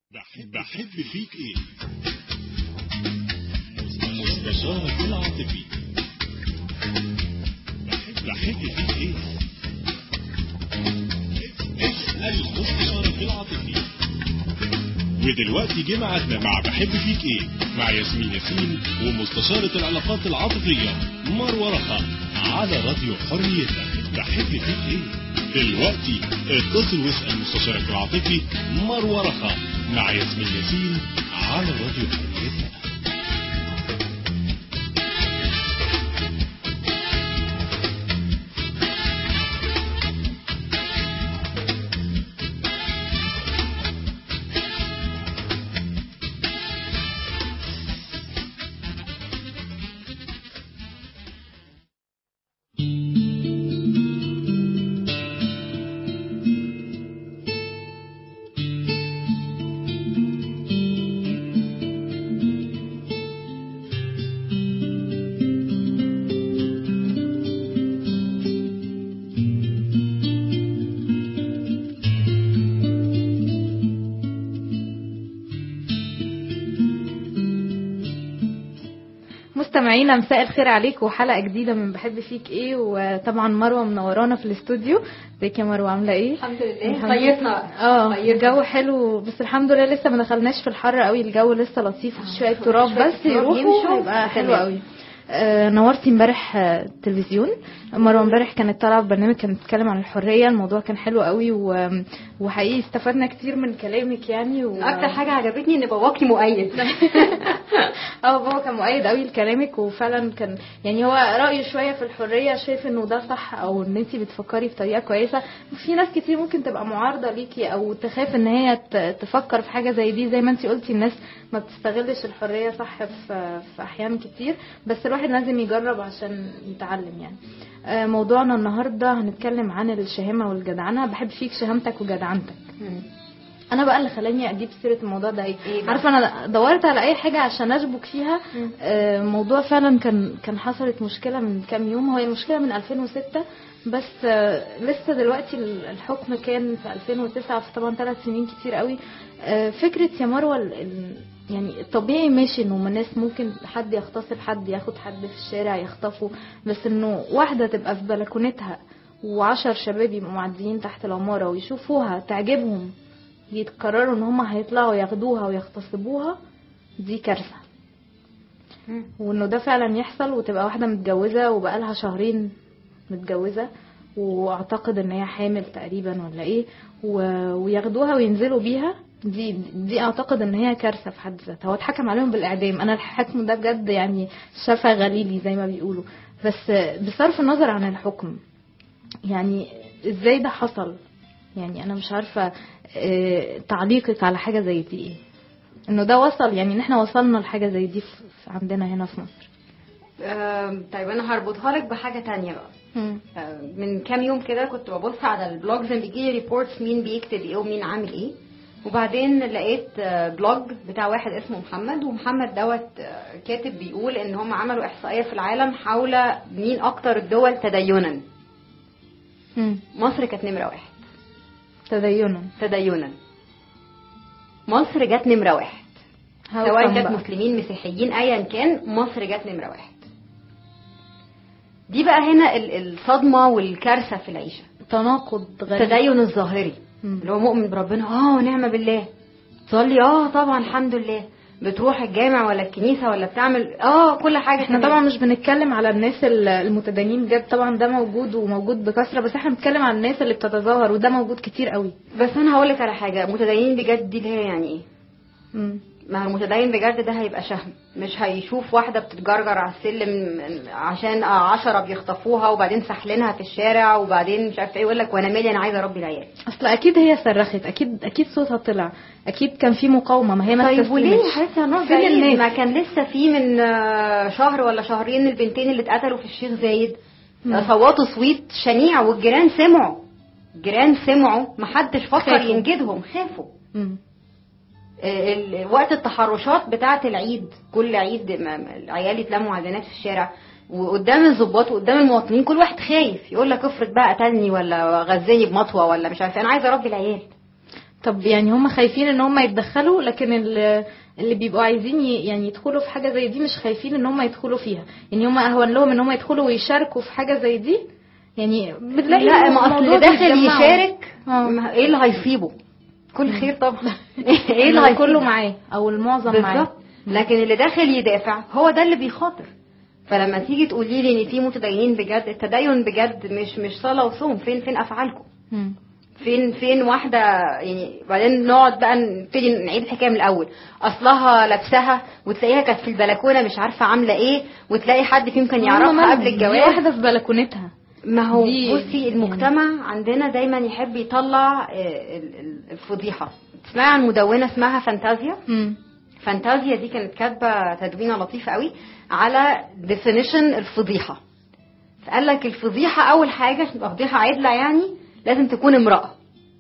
بحب بحب فيك ايه مستشارك العاطفي بحب بحب فيك ايه اسأل مستشارك العاطفي ودلوقتي جه ميعادنا مع بحب فيك ايه مع ياسمين ياسين ومستشارة العلاقات العاطفية مروة رخا على راديو حريتنا بحب فيك ايه دلوقتي اتصل واسأل مستشارك العاطفي مروة رخا مع ياسمين ياسين على راديو حريتنا مستمعينا مساء الخير عليكم وحلقه جديده من بحب فيك ايه وطبعا مروه منورانا في الاستوديو ازيك يا مروه عامله ايه الحمد لله الحمد صيفنا اه الجو حلو بس الحمد لله لسه ما دخلناش في الحر قوي الجو لسه لطيف شويه تراب شوية بس تراب يروحوا يمشوا هيبقى حلو تمام. قوي آه نورتي امبارح آه، التلفزيون مروه امبارح كانت طالعه في برنامج كانت بتتكلم عن الحريه الموضوع كان حلو قوي و... وحقيقي استفدنا كتير من كلامك يعني و... اكتر حاجه عجبتني ان باباكي مؤيد اه بابا كان مؤيد قوي لكلامك وفعلا كان يعني هو رايه شويه في الحريه شايف انه ده صح او ان انت بتفكري بطريقه كويسه في ناس كتير ممكن تبقى معارضه ليكي او تخاف ان هي ت- تفكر في حاجه زي دي زي ما انت قلتي الناس ما بتستغلش الحريه صح في في احيان كتير بس الواحد لازم يجرب عشان يتعلم يعني آه، موضوعنا النهارده هنتكلم عن الشهامه والجدعنه بحب فيك شهامتك وجدعنتك انا بقى اللي خلاني اجيب سيره الموضوع ده ايه إيه بقى؟ عارفه انا دورت على اي حاجه عشان اشبك فيها مم. آه، موضوع فعلا كان كان حصلت مشكله من كام يوم هو المشكله من 2006 بس آه، لسه دلوقتي ال- الحكم كان في 2009 في طبعا ثلاث سنين كتير قوي آه، فكره يا مروه ال- ال- يعني الطبيعي ماشي انه الناس ممكن حد يغتصب حد ياخد حد في الشارع يخطفه بس انه واحده تبقى في بلكونتها وعشر شباب يبقوا معديين تحت العماره ويشوفوها تعجبهم يتقرروا ان هم هيطلعوا ياخدوها ويغتصبوها دي كارثه وانه ده فعلا يحصل وتبقى واحده متجوزه وبقالها شهرين متجوزه واعتقد ان هي حامل تقريبا ولا ايه و... وياخدوها وينزلوا بيها دي دي اعتقد ان هي كارثه في حد ذاتها هو اتحكم عليهم بالاعدام انا الحكم ده بجد يعني شفا غليلي زي ما بيقولوا بس بصرف النظر عن الحكم يعني ازاي ده حصل يعني انا مش عارفه آه، تعليقك على حاجه زي دي ايه انه ده وصل يعني ان احنا وصلنا لحاجه زي دي في في عندنا هنا في مصر آم، طيب انا هربطها لك بحاجه تانية بقى آم، من كام يوم كده كنت ببص على البلوجز اللي بيجي لي ريبورتس مين بيكتب ايه ومين عامل ايه وبعدين لقيت آه، بلوج بتاع واحد اسمه محمد ومحمد دوت آه، كاتب بيقول ان هم عملوا احصائيه في العالم حول مين اكتر الدول تدينا مم. مصر كانت نمره واحد تدينا تدينا مصر جت نمره واحد How سواء come كانت بقى؟ مسلمين مسيحيين ايا كان مصر جت نمره واحد دي بقى هنا ال- الصدمه والكارثه في العيشه تناقض غريب التدين الظاهري مم. اللي هو مؤمن بربنا اه ونعم بالله تصلي اه طبعا الحمد لله بتروح الجامع ولا الكنيسه ولا بتعمل اه كل حاجه احنا تمام. طبعا مش بنتكلم على الناس ال- المتدينين بجد طبعا ده موجود وموجود بكثره بس احنا بنتكلم على الناس اللي بتتظاهر وده موجود كتير قوي بس انا هقول لك على حاجه متدينين بجد دي اللي هي يعني ايه مم. ما هو المتدين بجد ده هيبقى شهم مش هيشوف واحدة بتتجرجر على السلم عشان عشرة بيخطفوها وبعدين سحلينها في الشارع وبعدين مش عارفه ايه يقول لك وانا مالي انا عايزه اربي العيال اصل اكيد هي صرخت اكيد اكيد صوتها طلع اكيد كان في مقاومه ما هي ما طيب وليه يا استسلمتش. حبيبتي هنروح فين بعيد؟ الناس؟ ما كان لسه في من آه، شهر ولا شهرين البنتين اللي اتقتلوا في الشيخ زايد مم. صوتوا صويت شنيع والجيران سمعوا الجيران سمعوا محدش فكر خافوا. ينجدهم خافوا مم. ال- وقت التحرشات بتاعة العيد كل عيد ما- ما العيال يتلموا على البنات في الشارع وقدام الضباط وقدام المواطنين كل واحد خايف يقول لك افرض بقى قتلني ولا غزاني بمطوه ولا مش عارف إيه. انا عايزه اربي العيال طب يعني هم خايفين ان هم يتدخلوا لكن اللي, اللي بيبقوا عايزين يعني يدخلوا في حاجه زي دي مش خايفين ان هم يدخلوا فيها يعني هم اهون لهم ان هم يدخلوا ويشاركوا في حاجه زي دي يعني بتلاقي لا ما اصل اللي داخل يشارك اه. ايه اللي هيصيبه كل خير طبعا ايه اللي كله معاه او المعظم معاه لكن اللي داخل يدافع هو ده اللي بيخاطر فلما تيجي تقولي لي ان في متدينين بجد التدين بجد مش مش صلاه وصوم فين فين افعالكم فين فين واحده يعني بعدين نقعد بقى نبتدي نعيد الحكايه من الاول اصلها لابسها وتلاقيها كانت في البلكونه مش عارفه عامله ايه وتلاقي حد فيهم كان يعرفها قبل الجواز واحده في بلكونتها ما هو بصي المجتمع يعني. عندنا دايما يحب يطلع آه، الفضيحه تسمعي عن مدونه اسمها فانتازيا م. فانتازيا دي كانت كاتبه تدوينه لطيفه قوي على ديفينيشن الفضيحه فقال لك الفضيحه اول حاجه عشان تبقى فضيحه عدله يعني لازم تكون امراه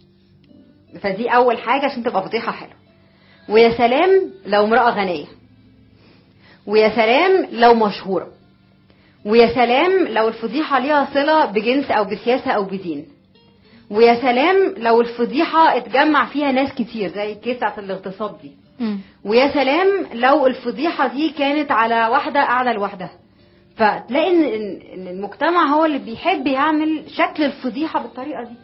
فدي اول حاجه عشان تبقى فضيحه حلوه ويا سلام لو امراه غنيه ويا سلام لو مشهوره ويا سلام لو الفضيحه ليها صله بجنس او بسياسه او بدين ويا سلام لو الفضيحه اتجمع فيها ناس كتير زي الكيس بتاعت الاغتصاب دي ويا سلام لو الفضيحه دي كانت على واحده قاعده لوحدها فتلاقي ان المجتمع هو اللي بيحب يعمل شكل الفضيحه بالطريقه دي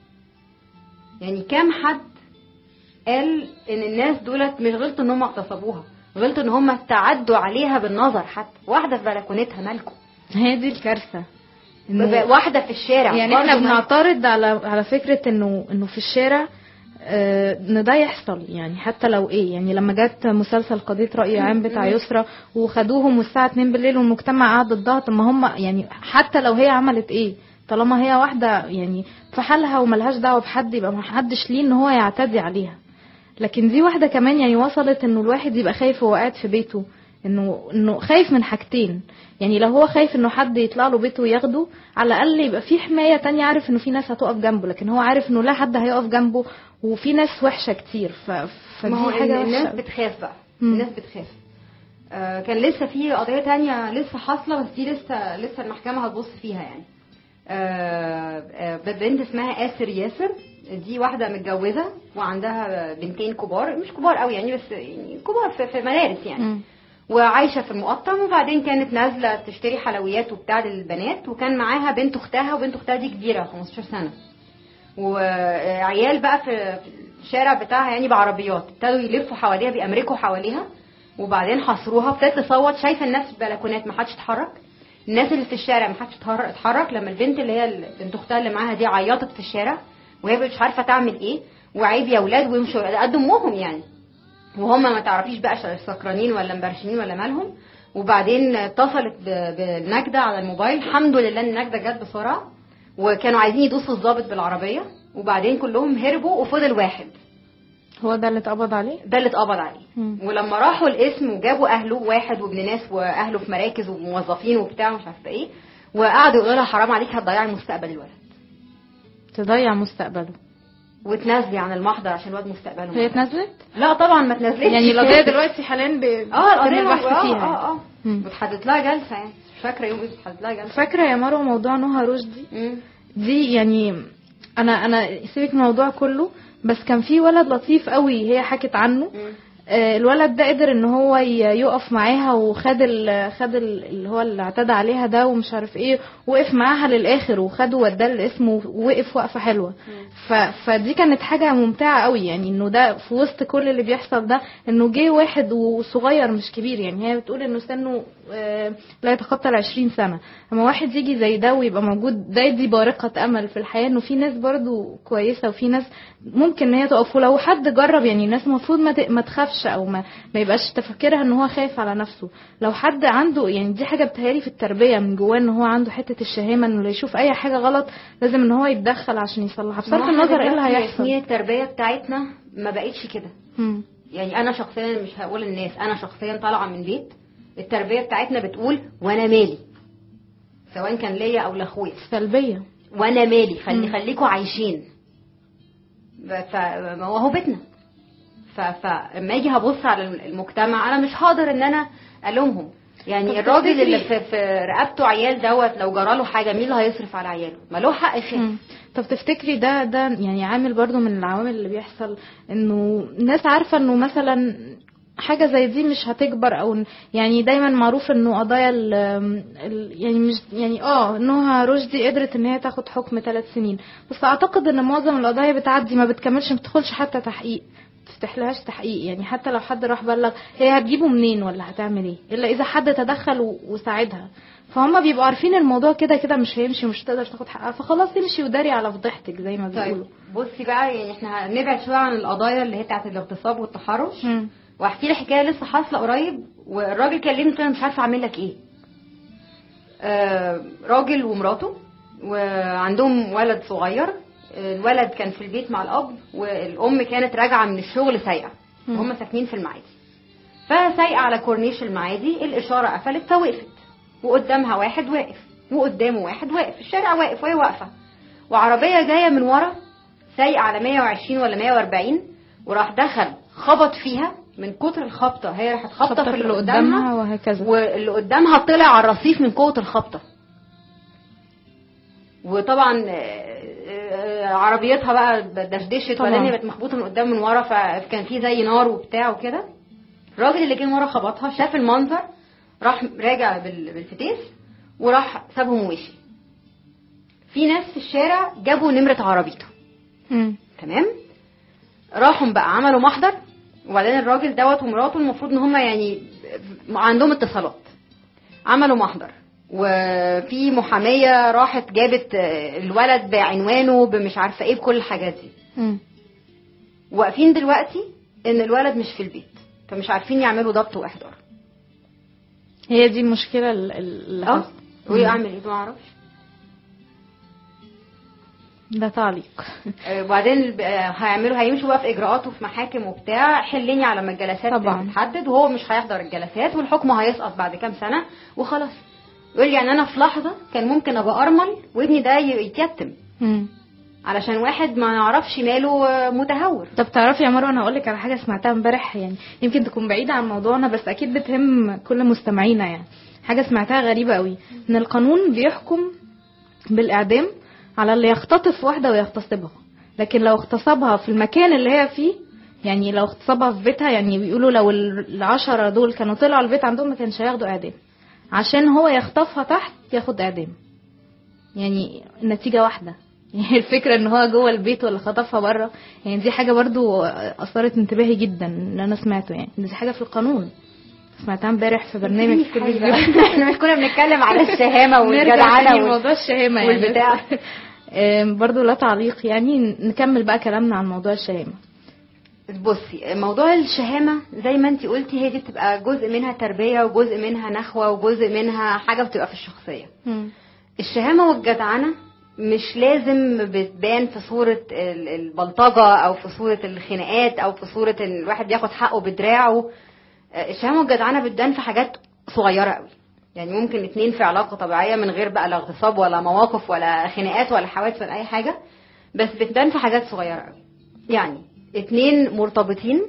يعني كام حد قال ان الناس دولت مش غلطوا ان هم اغتصبوها غلطوا ان هم تعدوا عليها بالنظر حتى واحده في بلكونتها مالكم هي دي الكارثه واحده في الشارع يعني احنا بنعترض على على فكره انه انه في الشارع آه، ان ده يحصل يعني حتى لو ايه يعني لما جت مسلسل قضيه راي عام بتاع يسرا وخدوهم والساعه 2 بالليل والمجتمع قعد ضدها طب ما هم يعني حتى لو هي عملت ايه طالما هي واحده يعني في حالها وملهاش دعوه بحد يبقى ما حدش ليه ان هو يعتدي عليها لكن دي واحده كمان يعني وصلت انه الواحد يبقى خايف وهو قاعد في بيته انه انه خايف من حاجتين يعني لو هو خايف انه حد يطلع له بيته وياخده على الاقل يبقى في حمايه تانية عارف انه في ناس هتقف جنبه لكن هو عارف انه لا حد هيقف جنبه وفي ناس وحشه كتير ف... فدي ما هو حاجه الناس بتخاف بقى مم. الناس بتخاف آه كان لسه في قضيه تانية لسه حاصله بس دي لسه لسه المحكمه هتبص فيها يعني آه آه بنت اسمها آسر ياسر دي واحده متجوزه وعندها بنتين كبار مش كبار قوي يعني بس يعني كبار في, في مدارس يعني م. وعايشه في المقطم وبعدين كانت نازله تشتري حلويات وبتاع للبنات وكان معاها بنت اختها وبنت اختها دي كبيره 15 سنه وعيال بقى في الشارع بتاعها يعني بعربيات ابتدوا يلفوا حواليها بيأمركوا حواليها وبعدين حصروها ابتدت تصوت شايفه الناس في البلكونات ما حدش اتحرك الناس اللي في الشارع ما حدش اتحرك لما البنت اللي هي بنت اختها اللي معاها دي عيطت في الشارع وهي مش عارفه تعمل ايه وعيب يا اولاد ويمشوا قد امهم يعني وهم ما تعرفيش بقى سكرانين ولا مبرشمين ولا مالهم وبعدين اتصلت بالنجدة على الموبايل الحمد لله ان النجدة جت بسرعة وكانوا عايزين يدوسوا الضابط بالعربية وبعدين كلهم هربوا وفضل واحد هو ده اللي اتقبض عليه؟ ده اللي اتقبض عليه مم. ولما راحوا القسم وجابوا اهله واحد وابن ناس واهله في مراكز وموظفين وبتاع مش عارفه ايه وقعدوا يقولوا لها حرام عليك هتضيعي مستقبل الولد تضيع مستقبله وتنزلي عن المحضر عشان الواد مستقبله هي اتنزلت؟ لا طبعا ما اتنزلتش يعني القضيه دلوقتي حاليا ب اه القضيه البحث فيها اه اه بتحدد لها جلسه يعني مش فاكره يوم ايه بتحدد لها جلسه فاكره يا مروه موضوع نهى رشدي دي يعني انا انا سيبك من الموضوع كله بس كان في ولد لطيف قوي هي حكت عنه آه، الولد ده قدر ان هو يقف معاها وخد ال خد ال اللي هو اللي اعتدى عليها ده ومش عارف ايه وقف معاها للاخر وخده وداه الاسم ووقف وقفه حلوه ف فدي كانت حاجه ممتعه قوي يعني انه ده في وسط كل اللي بيحصل ده انه جه واحد وصغير مش كبير يعني هي بتقول انه سنه آه، لا يتخطى ال 20 سنه اما واحد يجي زي ده ويبقى موجود ده دي بارقه امل في الحياه انه في ناس برضو كويسه وفي ناس ممكن ان هي تقف ولو حد جرب يعني الناس المفروض ما تخافش او ما, ما يبقاش تفكرها ان هو خايف على نفسه لو حد عنده يعني دي حاجه بتهيالي في التربيه من جواه ان هو عنده حته الشهامه انه يشوف اي حاجه غلط لازم ان هو يتدخل عشان يصلحها بصرف النظر ايه اللي هيحصل التربيه بتاعتنا ما بقتش كده يعني انا شخصيا مش هقول الناس انا شخصيا طالعه من بيت التربيه بتاعتنا بتقول وانا مالي سواء كان ليا او لاخويا سلبيه وانا مالي خلي خليكوا عايشين هو بيتنا فلما اجي هبص على المجتمع انا مش هقدر ان انا الومهم يعني طب الراجل اللي تفتكري- في, في رقبته عيال دوت لو جراله حاجه مين اللي هيصرف على عياله ما له حق يخاف مم. طب تفتكري ده ده يعني عامل برضو من العوامل اللي بيحصل انه الناس عارفه انه مثلا حاجه زي دي مش هتكبر او يعني دايما معروف انه قضايا ال ال- يعني مش يعني اه نهى رشدي قدرت ان هي تاخد حكم ثلاث سنين بس اعتقد ان معظم القضايا بتعدي ما بتكملش ما بتدخلش حتى تحقيق تفتحلهاش تحقيق يعني حتى لو حد راح بلغ هي هتجيبه منين ولا هتعمل ايه الا اذا حد تدخل و- وساعدها فهم بيبقوا عارفين الموضوع كده كده مش هيمشي ومش هتقدر تاخد حقها فخلاص امشي وداري على فضيحتك زي ما بيقولوا طيب بصي بقى يعني احنا هنبعد شويه عن القضايا اللي هي بتاعت الاغتصاب والتحرش مم. واحكي لك حكايه لسه حاصله قريب والراجل كلمني قلت له انا مش عارفه اعمل لك ايه آه راجل ومراته وعندهم ولد صغير الولد كان في البيت مع الاب والام كانت راجعه من الشغل سايقه مم. وهم ساكنين في المعادي فسايقه على كورنيش المعادي الاشاره قفلت فوقفت وقدامها واحد واقف وقدامه واحد واقف الشارع واقف وهي واقفه وعربيه جايه من ورا سايقه على 120 ولا 140 وراح دخل خبط فيها من كتر الخبطه هي راحت خبطه في اللي قدامها وهكذا واللي قدامها طلع على الرصيف من قوه الخبطه وطبعا آه، آه، عربيتها بقى دشدشت طبعاً. وبعدين هي بقت مخبوطه من قدام من ورا فكان في زي نار وبتاع وكده الراجل اللي كان ورا خبطها شاف المنظر راح راجع بال- بالفتيس وراح سابهم ومشي في ناس في الشارع جابوا نمره عربيته مم. تمام راحوا بقى عملوا محضر وبعدين الراجل دوت ومراته المفروض ان هم يعني عندهم اتصالات عملوا محضر وفي محاميه راحت جابت آه، الولد بعنوانه بمش عارفه ايه بكل الحاجات دي مم. واقفين دلوقتي ان الولد مش في البيت فمش عارفين يعملوا ضبط واحضار هي دي المشكله ال- ال- اللي اه حصلت. وايه مم. اعمل ايه ما اعرفش ده تعليق آه، وبعدين ب- آه، هيعملوا هيمشوا بقى في اجراءات وفي محاكم وبتاع حلني على ما الجلسات طبعاً. تتحدد وهو مش هيحضر الجلسات والحكم هيسقط بعد كام سنه وخلاص يقول لي يعني انا في لحظه كان ممكن ابقى ارمل وابني ده ي- يتيتم مم. علشان واحد ما نعرفش ماله آه، متهور طب تعرفي يا مروه انا اقول لك على حاجه سمعتها امبارح يعني يمكن تكون بعيده عن موضوعنا بس اكيد بتهم كل مستمعينا يعني حاجه سمعتها غريبه قوي ان القانون بيحكم بالاعدام على اللي يختطف واحده ويغتصبها لكن لو اغتصبها في المكان اللي هي فيه يعني لو اغتصبها في بيتها يعني بيقولوا لو ال- العشرة دول كانوا طلعوا البيت عندهم ما كانش هياخدوا اعدام عشان هو يخطفها تحت ياخد اعدام يعني النتيجة واحدة يعني الفكرة ان هو جوه البيت ولا خطفها بره يعني دي حاجة برضو اثارت انتباهي جدا اللي انا سمعته يعني دي حاجة في القانون سمعتها امبارح في برنامج في التلفزيون احنا مش كنا بنتكلم على الشهامه نرجع والجدعنه تاني وال- لموضوع الشهامة يعني والبتاع. آم، برضو لا تعليق يعني نكمل بقى كلامنا عن موضوع الشهامة بصي موضوع الشهامة زي ما انتي قلتي هي دي بتبقى جزء منها تربية وجزء منها نخوة وجزء منها حاجة بتبقى في الشخصية الشهامة والجدعنة مش لازم بتبان في صورة ال- البلطجة أو في صورة الخناقات أو في صورة إن الواحد بياخد حقه بدراعه آه، الشهامة والجدعنة بتبان في حاجات صغيرة قوي يعني ممكن اتنين في علاقة طبيعية من غير بقى لا اغتصاب ولا مواقف ولا خناقات ولا حوادث ولا أي حاجة بس بتبان في حاجات صغيرة قوي يعني اتنين مرتبطين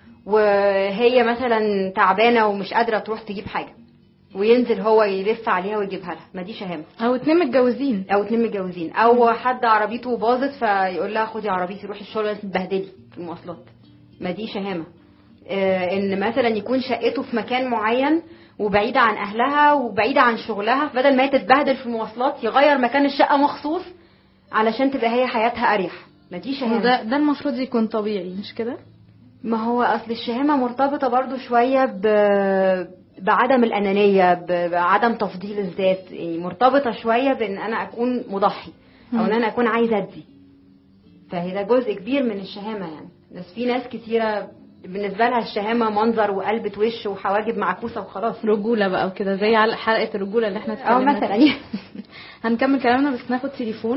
وهي مثلا تعبانة ومش قادرة تروح تجيب حاجة وينزل هو يلف عليها ويجيبها لها ما دي شهامة او اتنين متجوزين او اتنين متجوزين او حد عربيته باظت فيقول لها خدي عربيتي روحي الشغل لازم تبهدلي في المواصلات ما دي شهامه آه، ان مثلا يكون شقته في مكان معين وبعيده عن اهلها وبعيده عن شغلها بدل ما هي تتبهدل في المواصلات يغير مكان الشقه مخصوص علشان تبقى هي حياتها اريح ما دي شهامه ده ده المفروض يكون طبيعي مش كده ما هو اصل الشهامه مرتبطه برضو شويه ب بعدم الانانيه ب- بعدم تفضيل الذات يعني مرتبطه شويه بان انا اكون مضحي او ان انا اكون عايزه ادي فهي ده جزء كبير من الشهامه يعني بس في ناس كتيره بالنسبه لها الشهامه منظر وقلبة وش وحواجب معكوسه وخلاص رجولة بقى وكده زي على حلقة الرجولة اللي احنا اه اتكلمنا مثلا فيها. هنكمل كلامنا بس ناخد تليفون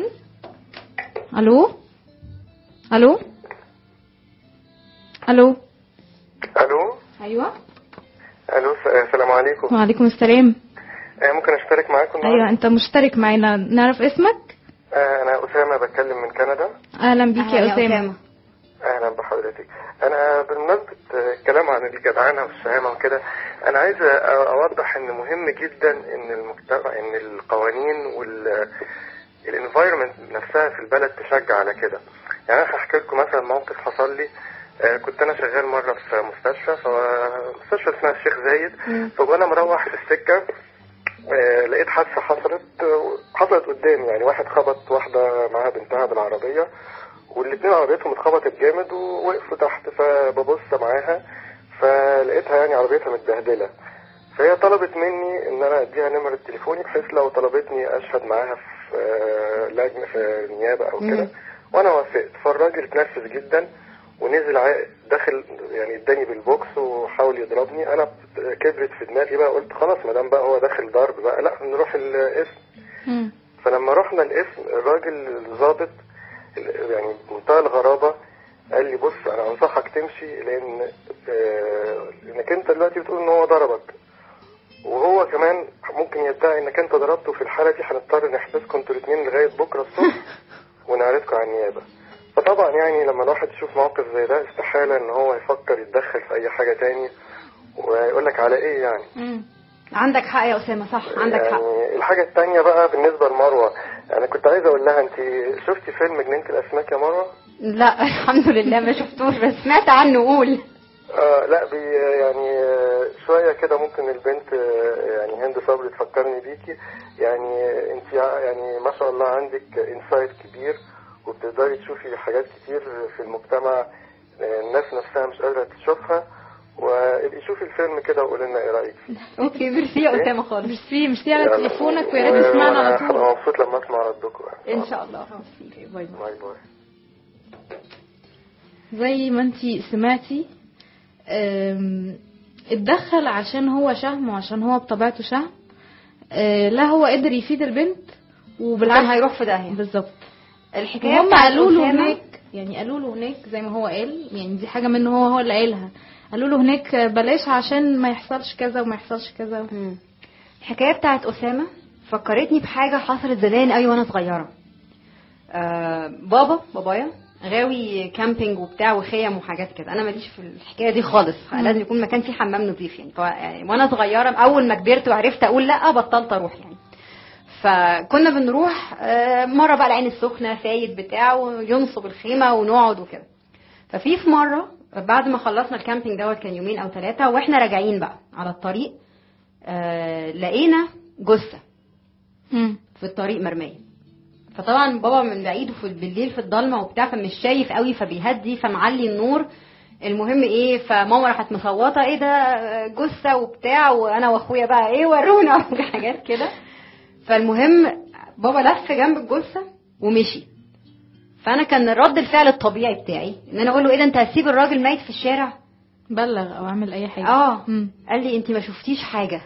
الو الو الو الو ايوه الو س- السلام عليكم وعليكم السلام آه، ممكن اشترك معاكم ايوه النهاردة؟ انت مشترك معانا نعرف اسمك آه، انا اسامه بتكلم من كندا اهلا بيك أهلا يا اسامه اهلا بحضرتك انا بمناسبه الكلام عن الجدعنه والشهامه وكده انا عايز اوضح ان مهم جدا ان المجتمع ان القوانين وال الانفايرمنت نفسها في البلد تشجع على كده يعني انا هحكي لكم مثلا موقف حصل لي آه، كنت انا شغال مره في مستشفى فمستشفى اسمها الشيخ زايد فانا مروح في السكه آه، لقيت حادثه حصلت حصلت قدامي يعني واحد خبط واحده معاها بنتها بالعربيه والاثنين عربيتهم اتخبطت جامد ووقفوا تحت فببص معاها فلقيتها يعني عربيتها متبهدله فهي طلبت مني ان انا اديها نمرة تليفوني بحيث لو طلبتني اشهد معاها في آه، لجنة في النيابة او كده وانا وافقت فالراجل اتنرفز جدا ونزل عا- داخل يعني اداني بالبوكس وحاول يضربني انا كبرت في دماغي بقى قلت خلاص ما دام بقى هو داخل ضرب بقى لا نروح القسم مم. فلما رحنا القسم الراجل الضابط يعني بمنتهى الغرابة قال لي بص انا انصحك تمشي لان آه، انك انت دلوقتي بتقول ان هو ضربك وهو كمان ممكن يدعي انك انت ضربته في الحالة دي هنضطر نحبسكم انتوا الاثنين لغاية بكرة الصبح ونعرضكم على النيابة فطبعا يعني لما الواحد يشوف موقف زي ده استحالة ان هو يفكر يتدخل في اي حاجة تاني ويقول لك على ايه يعني مم. عندك حق يا اسامه صح عندك حق يعني الحاجة التانية بقى بالنسبة لمروة انا كنت عايز اقول لها انت شفتي فيلم جنينة الاسماك يا مروة؟ لا الحمد لله ما شفتوش بس سمعت عنه قول آه لا بي يعني آه، شوية كده ممكن البنت آه، يعني هند صبري تفكرني بيكي يعني آه، انت يعني ما شاء الله عندك انسايت كبير وبتقدري تشوفي حاجات كتير في المجتمع آه، الناس نفسها مش قادرة تشوفها وابقي شوفي الفيلم كده وقولي لنا ايه رأيك فيه اوكي ميرسي يا اسامه خالص ميرسي ميرسي على يلا. تليفونك ويا ريت تسمعنا على وأنا طول هبقى مبسوط لما اسمع ردكم ان شاء الله أوكي، باي باي باي باي زي ما انتي سمعتي أم، اتدخل عشان هو شهم وعشان هو بطبيعته شهم أه، لا هو قدر يفيد البنت كان وبالعكس هيروح في داهيه بالظبط الحكايه هم بتاعت قالوا له أسامة- هناك يعني قالوا له هناك زي ما هو قال يعني دي حاجه منه هو هو اللي قايلها قالوا له هناك بلاش عشان ما يحصلش كذا وما يحصلش كذا مم. الحكايه بتاعت اسامه فكرتني بحاجه حصلت زمان قوي وانا صغيره آه بابا بابايا غاوي كامبينج وبتاع وخيم وحاجات كده انا ماليش في الحكايه دي خالص لازم يكون مكان فيه حمام نظيف يعني, ف... يعني وانا صغيره اول ما كبرت وعرفت اقول لا بطلت اروح يعني فكنا بنروح آه، مره بقى العين السخنه فايد بتاع وينصب الخيمه ونقعد وكده ففي في مره بعد ما خلصنا الكامبينج دوت كان يومين او ثلاثه واحنا راجعين بقى على الطريق آه، لقينا جثه مم. في الطريق مرميه فطبعا بابا من بعيد وفي بالليل في الضلمه وبتاع فمش شايف قوي فبيهدي فمعلي النور المهم ايه فماما راحت مصوته ايه ده آه، جثه وبتاع وانا واخويا بقى ايه ورونا حاجات كده فالمهم بابا لف جنب الجثه ومشي فانا كان رد الفعل الطبيعي بتاعي ان انا اقول له ايه ده انت هتسيب الراجل ميت في الشارع بلغ او اعمل اي حاجه اه مم. قال لي انت ما شفتيش حاجه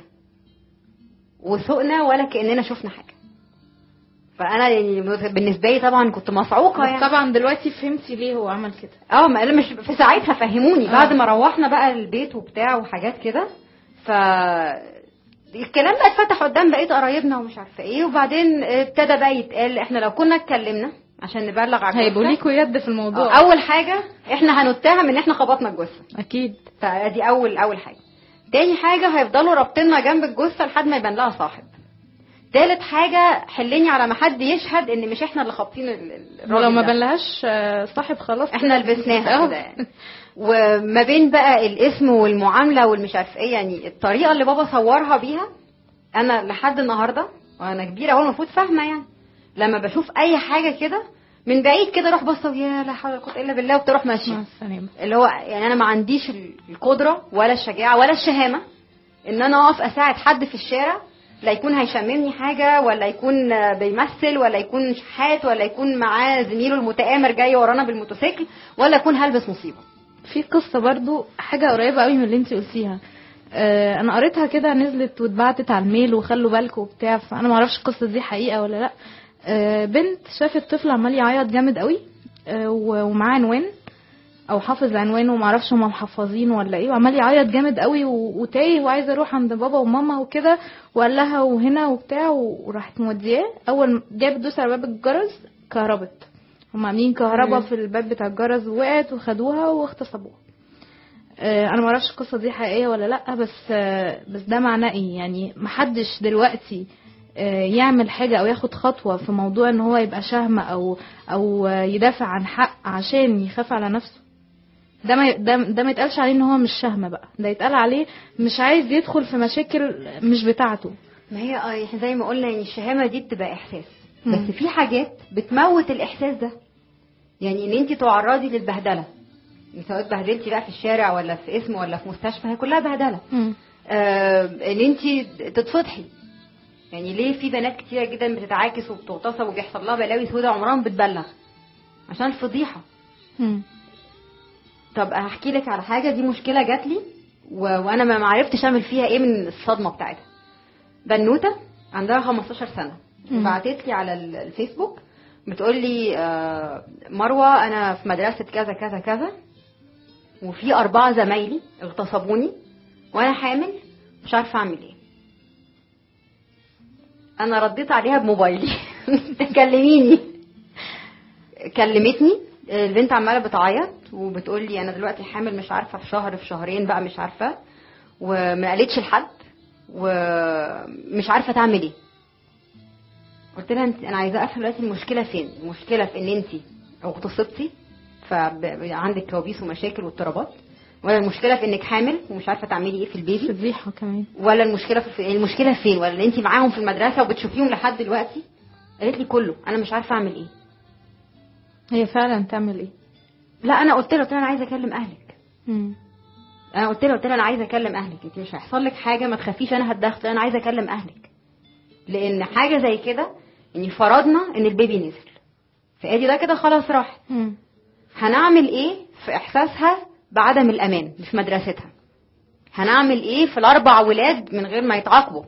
وسوقنا ولا كاننا شفنا حاجه فانا يعني بالنسبه لي طبعا كنت مصعوقه بس يعني طبعا دلوقتي فهمتي ليه هو عمل كده اه ما انا مش في ساعتها فهموني آه. بعد ما روحنا بقى البيت وبتاع وحاجات كده ف الكلام بقى اتفتح قدام بقيت قرايبنا ومش عارفه ايه وبعدين ابتدى بقى يتقال احنا لو كنا اتكلمنا عشان نبلغ على هيبقوا الجثة، ليكوا يد في الموضوع آه، اول حاجه احنا هنتهم ان احنا خبطنا الجثه اكيد فدي اول اول حاجه تاني حاجه هيفضلوا رابطيننا جنب الجثه لحد ما يبان لها صاحب تالت حاجه حلني على ما حد يشهد ان مش احنا اللي خابطين ال- ال- الراجل ولو ما ده. بنلهاش آه، صاحب خلاص احنا كده. لبسناها آه. كده يعني وما بين بقى الاسم والمعامله والمش عارف ايه يعني الطريقه اللي بابا صورها بيها انا لحد النهارده وانا كبيره اهو المفروض فاهمه يعني لما بشوف اي حاجه كده من بعيد كده اروح بصه يا لا حول ولا قوه الا بالله وبتروح مع ماشيه السلامه اللي هو يعني انا ما عنديش القدره ولا الشجاعه ولا الشهامه ان انا اقف اساعد حد في الشارع لا يكون هيشممني حاجه ولا يكون آه، بيمثل ولا يكون شحات ولا يكون معاه زميله المتآمر جاي ورانا بالموتوسيكل ولا يكون هلبس مصيبه في قصه برضو حاجه قريبه قوي من اللي انت قلتيها آه انا قريتها كده نزلت واتبعتت على الميل وخلوا بالكم وبتاع فانا ما اعرفش القصه دي حقيقه ولا لا آه بنت شافت طفل عمال يعيط جامد قوي آه و- ومعاه عنوان او حافظ عنوانه وما اعرفش هم محفظين ولا ايه وعمال يعيط جامد قوي و- وتايه وعايز اروح عند بابا وماما وكده وقال لها وهنا وبتاع وراحت مودياه اول ما جابت دوس على باب الجرس كهربت هم عاملين كهرباء في الباب بتاع الجرس ووقعت وخدوها واغتصبوها آه، انا ما اعرفش القصه دي حقيقيه ولا لا بس آه، بس ده معناه ايه يعني محدش دلوقتي آه، يعمل حاجه او ياخد خطوه في موضوع ان هو يبقى شهم او او آه، يدافع عن حق عشان يخاف على نفسه ده ما ده, ده ما يتقالش عليه ان هو مش شهم بقى ده يتقال عليه مش عايز يدخل في مشاكل مش بتاعته ما هي اه احنا زي ما قلنا يعني الشهامه دي بتبقى احساس مم. بس في حاجات بتموت الاحساس ده يعني ان انت تعرضي للبهدله سواء اتبهدلتي بقى في الشارع ولا في اسم ولا في مستشفى هي كلها بهدله آه ان انت تتفضحي يعني ليه في بنات كتيره جدا بتتعاكس وبتغتصب وبيحصل لها بلاوي سوداء عمرها ما بتبلغ عشان الفضيحه مم. طب هحكي لك على حاجه دي مشكله جات لي و... وانا ما معرفتش اعمل فيها ايه من الصدمه بتاعتها بنوته عندها 15 سنه مم. بعتت لي على ال- الفيسبوك بتقول لي آه، مروه انا في مدرسه كذا كذا كذا وفي اربعه زمايلي اغتصبوني وانا حامل مش عارفه اعمل ايه انا رديت عليها بموبايلي كلميني كلمتني البنت عماله بتعيط وبتقول لي انا دلوقتي حامل مش عارفه في شهر في شهرين بقى مش عارفه وما قالتش لحد ومش عارفه تعمل ايه قلت لها انت انا عايزه افهم دلوقتي المشكله فين المشكله في ان انت اغتصبتي فعندك كوابيس ومشاكل واضطرابات ولا المشكله في انك حامل ومش عارفه تعملي ايه في البيبي فضيحه كمان ولا المشكله في المشكله فين ولا ان انت معاهم في المدرسه وبتشوفيهم لحد دلوقتي قالت لي كله انا مش عارفه اعمل ايه هي فعلا تعمل ايه لا انا قلت لها قلت لها انا عايزه اكلم اهلك مم. انا قلت لها قلت لها انا عايزه اكلم اهلك انت مش هيحصل لك حاجه ما تخافيش انا هتدخل انا عايزه اكلم اهلك لان حاجه زي كده يعني فرضنا ان البيبي نزل فادي ده كده خلاص راح مم. هنعمل ايه في احساسها بعدم الامان في مدرستها هنعمل ايه في الاربع ولاد من غير ما يتعاقبوا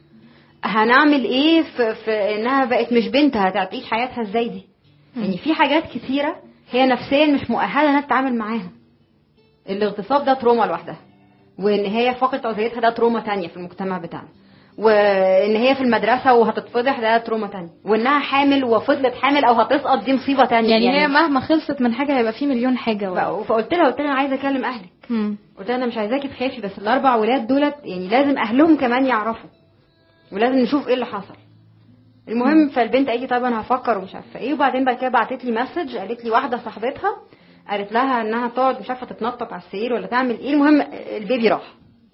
هنعمل ايه في, في انها بقت مش بنت هتعيش حياتها ازاي دي يعني في حاجات كتيره هي نفسيا مش مؤهله انها تتعامل معاها الاغتصاب ده تروما لوحدها وان هي فقدت عضويتها ده تروما تانية في المجتمع بتاعنا وان هي في المدرسه وهتتفضح ده تروما تانية وانها حامل وفضلت حامل او هتسقط دي مصيبه تانية يعني, هي مهما خلصت من حاجه هيبقى في مليون حاجه و... فقلت لها قلت لها انا عايزه اكلم اهلك مم. قلت لها انا مش عايزاكي تخافي بس الاربع ولاد دولت يعني لازم اهلهم كمان يعرفوا ولازم نشوف ايه اللي حصل المهم فالبنت قالت لي طيب انا هفكر ومش عارفه ايه وبعدين بعد كده بعتت لي مسج قالت لي واحده صاحبتها قالت لها انها تقعد مش عارفه تتنطط على السرير ولا تعمل ايه المهم البيبي راح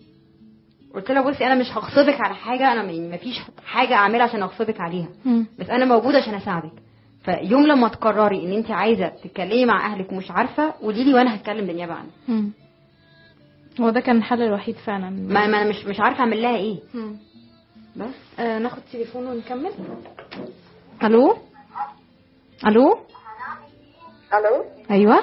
قلت لها بصي انا مش هغصبك على حاجه انا يعني مفيش حاجه اعملها عشان اغصبك عليها مم. بس انا موجوده عشان اساعدك فيوم لما تقرري ان انت عايزه تتكلمي مع اهلك ومش عارفه قولي لي وانا هتكلم بالنيابه عنك مم. هو ده كان الحل الوحيد فعلا ما ما انا مش مش عارفه اعمل لها ايه مم. بس آه ناخد تليفون ونكمل الو الو الو ايوه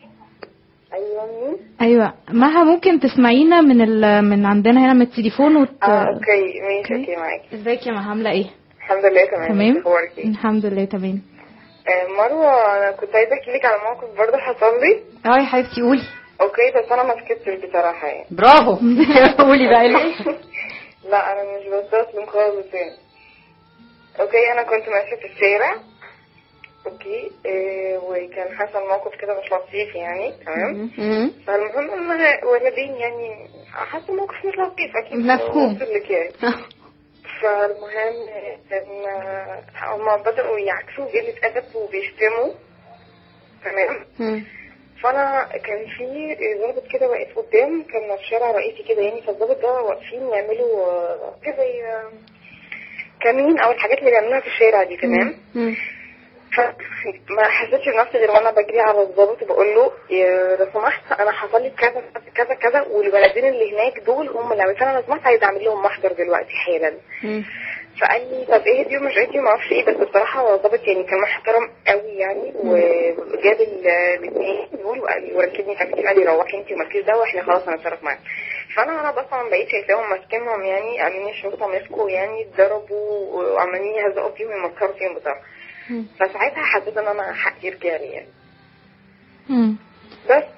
ايوه مين ايوه مها ممكن تسمعينا من ال... من عندنا هنا من التليفون وت... اه اوكي ماشي أوكي. اوكي معاكي ازيك يا مها عامله ايه الحمد لله تمام تمام اخبارك ايه الحمد لله تمام آه، مروه انا كنت عايزه احكي لك على موقف برضه حصل لي اه يا حبيبتي قولي اوكي بس انا ما سكتش بصراحه يعني برافو قولي بقى ايه اللي حصل؟ لا انا مش بستسلم خالص يعني اوكي انا كنت ماشيه في الشارع اوكي إيه وكان حصل موقف كده مش لطيف يعني تمام مم. فالمهم ان ولدين يعني حصل موقف مش لطيف اكيد مفهوم. وصل لك يعني فالمهم ان هما بدأوا يعكسوا قلة أدب وبيشتموا تمام مم. فأنا كان في ضابط كده واقف قدام كان في شارع رئيسي كده يعني فالضابط ده واقفين يعملوا آه، كده زي آه، كمين أو الحاجات اللي بيعملوها في الشارع دي تمام مم. فما حسيتش بنفسي غير وانا بجري على الضابط وبقول له يا لو سمحت انا حصل لي كذا كذا كذا والولدين اللي هناك دول هم اللي فانا لو سمحت عايز اعمل لهم محضر دلوقتي حالا مم. فقال لي طب ايه دي ومش ايه دي ما اعرفش ايه بس بصراحه هو ظابط يعني كان محترم قوي يعني وجاب ال- الاثنين دول وقال لي وركبني تاكسي قال لي روحي انت ومالكيش دعوه احنا خلاص هنتصرف معاك فانا انا بس ما بقيت شايفاهم ماسكينهم يعني امين الشرطه مسكوا يعني اتضربوا وعمالين يهزقوا فيهم ويمكروا فيهم بصراحه مم. فساعتها حسيت ان انا حقي يرجع لي يعني مم. بس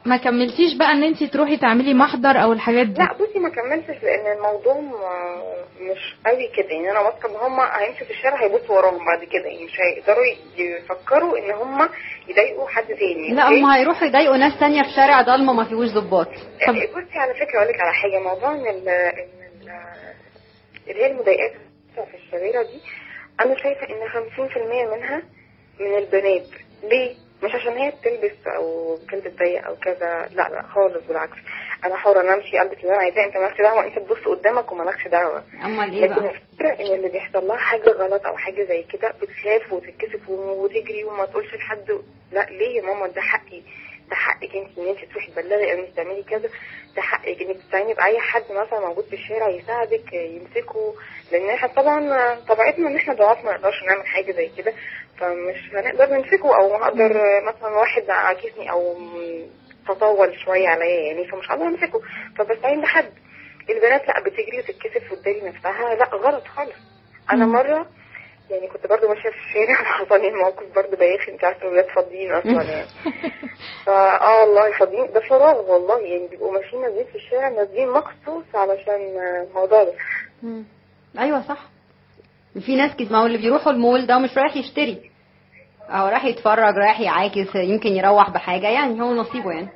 ما كملتيش بقى ان انت تروحي تعملي محضر او الحاجات دي لا بصي ما كملتش لان الموضوع م- مش قوي كده يعني انا واثقه ان هم هيمشوا في الشارع هيبصوا وراهم بعد كده يعني مش هيقدروا يفكروا ان هم يضايقوا حد تاني لا أوكي؟ هم هيروحوا يضايقوا ناس تانية في شارع ضلمه ما فيهوش ظباط طب بصي على فكره اقول لك على حاجه موضوع ان ال ان ال اللي هي المضايقات في الشوارع دي انا شايفه ان 50% منها من البنات ليه؟ مش عشان هي بتلبس او بتلبس ضيق او كذا لا لا خالص بالعكس انا حره انا امشي البس اللي انا عايزاه انت مالكش دعوه انت تبص قدامك ومالكش دعوه امال ايه لكن بقى الفكره ان اللي بيحصل لها حاجه غلط او حاجه زي كده بتخاف وتتكسف وتجري وما تقولش لحد لا ليه يا ماما ده حقي ده حقك انت ان انت تروحي تبلغي او انت تعملي كذا ده حقك انك تستعيني باي حد مثلا موجود في الشارع يساعدك يمسكه لان احنا طبعا طبيعتنا ان احنا ضعاف ما نقدرش نعمل حاجه زي كده فمش هنقدر نمسكه او هقدر مثلا واحد عاكسني او تطول شويه عليا يعني فمش هقدر امسكه فبستعين بحد البنات لا بتجري وتتكسف وتداري نفسها لا غلط خالص انا مره يعني كنت برضو ماشيه في الشارع وحصل لي موقف برضو بايخ انت عارفه الولاد فاضيين اصلا يعني فا اه والله فاضيين ده فراغ والله يعني بيبقوا ماشيين نازلين في الشارع نازلين مخصوص علشان الموضوع ده مم. ايوه صح في ناس كده ما هو اللي بيروحوا المول ده مش رايح يشتري او رايح يتفرج رايح يعاكس يمكن يروح بحاجه يعني هو نصيبه يعني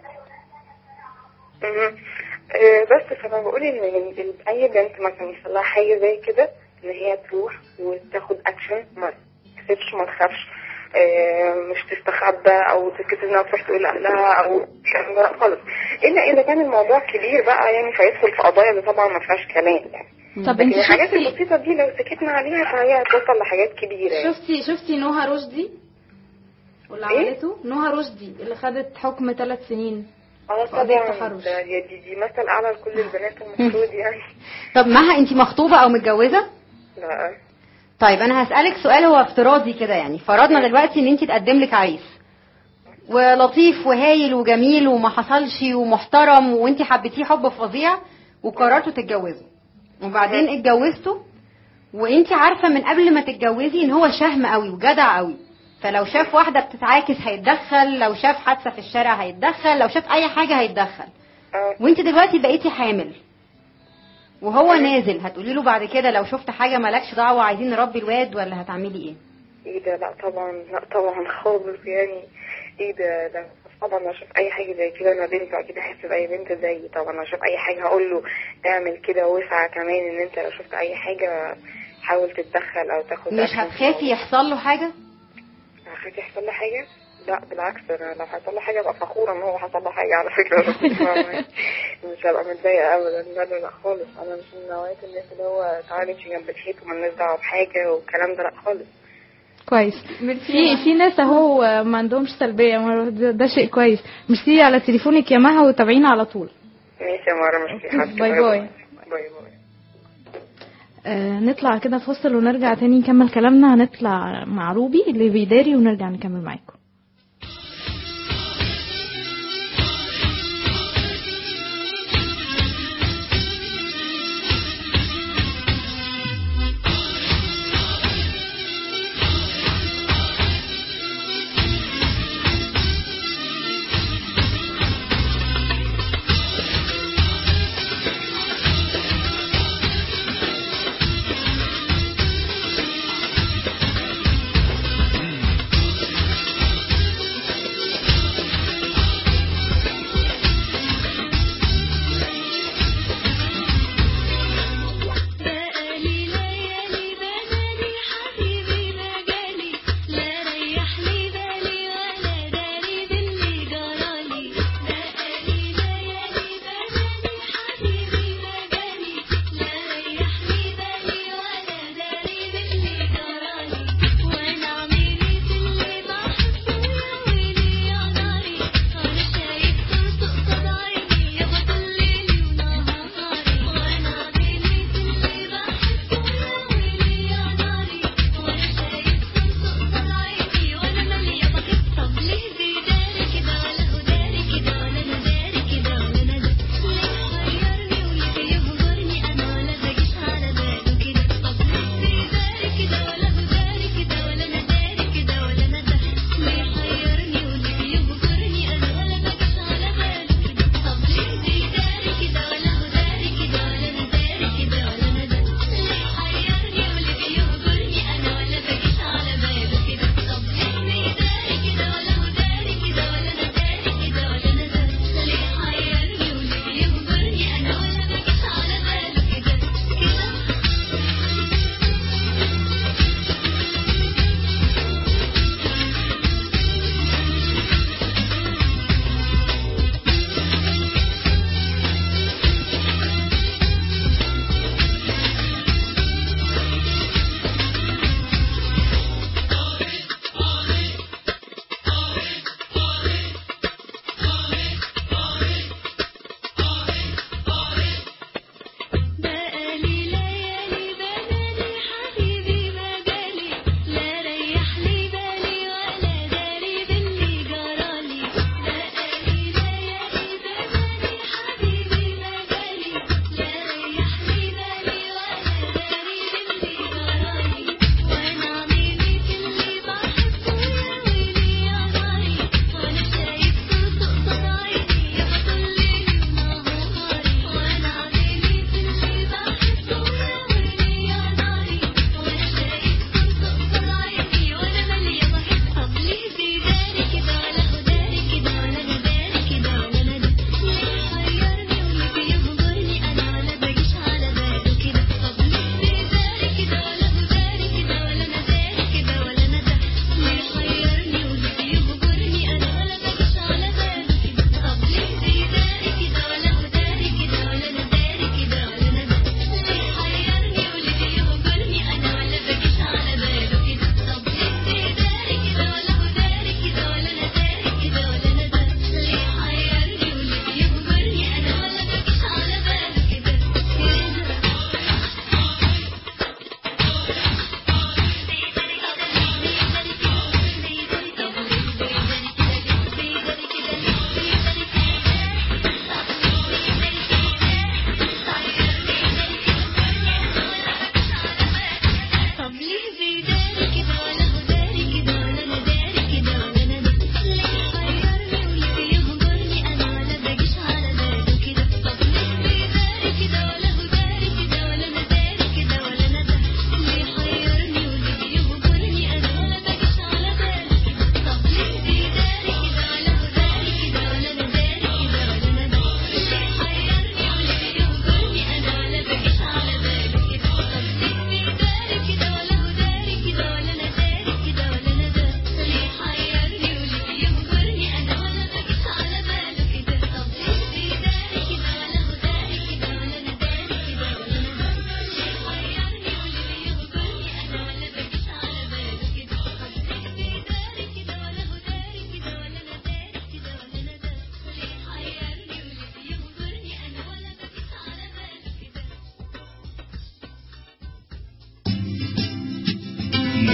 مهم. آه، بس فانا بقول ان ال- ال- اي بنت مثلا يحصل لها حاجه زي كده ان هي تروح وتاخد اكشن ما تكسبش ما تخافش آه، مش تستخبى او تتكسف انها تروح تقول لاهلها او الكلام ده لا خالص الا اذا كان الموضوع كبير بقى يعني فيدخل في قضايا اللي طبعا ما فيهاش كلام يعني طب لكن انت الحاجات شفتي البسيطه دي لو سكتنا عليها فهي هتوصل لحاجات كبيره يعني. شفتي شفتي نوها رشدي واللي إيه؟ عملته نوها رشدي اللي خدت حكم ثلاث سنين اه قضية طبعا تحرش. ده- دي, دي, دي مثل اعلى لكل البنات المفروض يعني طب مها انت مخطوبه او متجوزه لا طيب انا هسالك سؤال هو افتراضي كده يعني فرضنا دلوقتي ان انت تقدم لك عريس ولطيف وهايل وجميل وما حصلش ومحترم وانت حبيتيه حب فظيع وقررتوا تتجوزوا وبعدين اتجوزتوا وانت عارفه من قبل ما تتجوزي ان هو شهم قوي وجدع قوي فلو شاف واحده بتتعاكس هيتدخل لو شاف حادثه في الشارع هيتدخل لو شاف اي حاجه هيتدخل اه وانت دلوقتي بقيتي حامل وهو نازل هتقولي له بعد كده لو شفت حاجه مالكش دعوه عايزين نربي الواد ولا هتعملي ايه ايه ده لا طبعا لا طبعا خالص يعني ايه ده ده طبعا لو اشوف اي حاجه زي كده انا بنت اكيد احس باي بنت زيي طبعا لو اشوف اي حاجه هقول له اعمل كده واسعى كمان ان انت لو شفت اي حاجه حاول تتدخل او تاخد مش action. هتخافي يحصل له حاجه هخاف يحصل له حاجه لا بالعكس انا لو حصل له حاجه ابقى فخوره ان هو حصل له حاجه على فكره مش هبقى متضايقه ابدا لا لا لا خالص انا مش من نوعيه الناس اللي هو تعالي امشي جنب الحيط ومالناش دعوه بحاجه والكلام ده لا خالص كويس في في ناس اهو ما عندهمش سلبيه ما- ده, ده شيء كويس ميرسي على تليفونك يا مها وتابعينا على طول ماشي يا مره مش في حد باي باي. باي باي آه نطلع كده فاصل ونرجع تاني نكمل كلامنا هنطلع مع روبي اللي بيداري ونرجع نكمل معاكم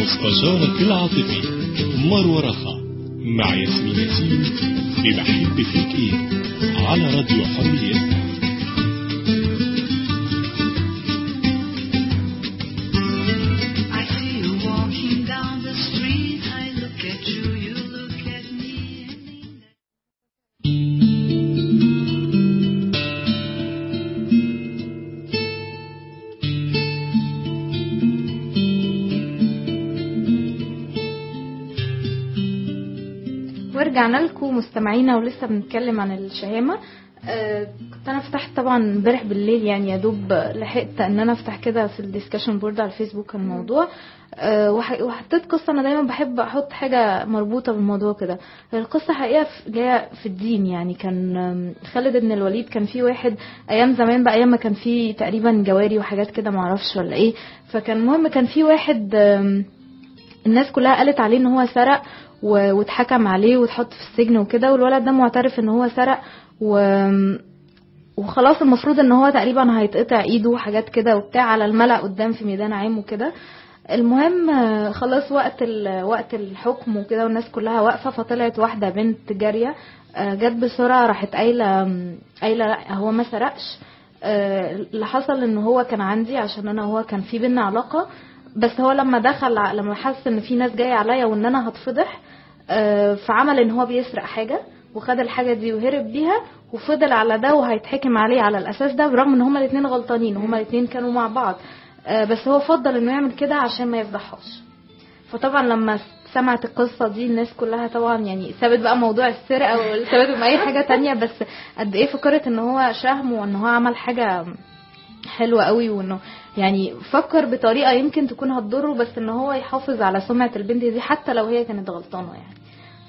ومستشارك العاطفي مروة رخا مع ياسمين ياسين في بحب فيك ايه على راديو حرية I see you walking down the street. I look at you, you look at me. ورجعنا لكم مستمعينا ولسه بنتكلم عن الشهامه آه، كنت انا فتحت طبعا امبارح بالليل يعني يا دوب لحقت ان انا افتح كده في الديسكشن بورد على الفيسبوك الموضوع آه، وح- وحطيت قصه انا دايما بحب احط حاجه مربوطه بالموضوع كده القصه حقيقه في- جايه في الدين يعني كان آم، خالد بن الوليد كان في واحد ايام زمان بقى ايام ما كان في تقريبا جواري وحاجات كده معرفش ولا ايه فكان المهم كان في واحد آم، الناس كلها قالت عليه ان هو سرق و- واتحكم عليه واتحط في السجن وكده والولد ده معترف ان هو سرق و وخلاص المفروض ان هو تقريبا هيتقطع ايده وحاجات كده وبتاع على الملأ قدام في ميدان عام وكده المهم آه، خلاص وقت ال- وقت الحكم وكده والناس كلها واقفه فطلعت واحده بنت جاريه آه، جت بسرعه راحت قايله قايله لا هو ما سرقش آه، اللي حصل ان هو كان عندي عشان انا وهو كان في بينا علاقه بس هو لما دخل ع- لما حس ان في ناس جايه عليا وان انا هتفضح آه، فعمل ان هو بيسرق حاجه وخد الحاجه دي وهرب بيها وفضل على ده وهيتحكم عليه على الاساس ده برغم ان هما الاثنين غلطانين وهما الاثنين كانوا مع بعض آه، بس هو فضل انه يعمل كده عشان ما يفضحهاش فطبعا لما سمعت القصه دي الناس كلها طبعا يعني سابت بقى موضوع السرقه وسابت من اي حاجه تانية بس قد ايه فكرت ان هو شهم وان هو عمل حاجه حلوة قوي وانه يعني فكر بطريقة يمكن تكون هتضره بس ان هو يحافظ على سمعة البنت دي حتى لو هي كانت غلطانة يعني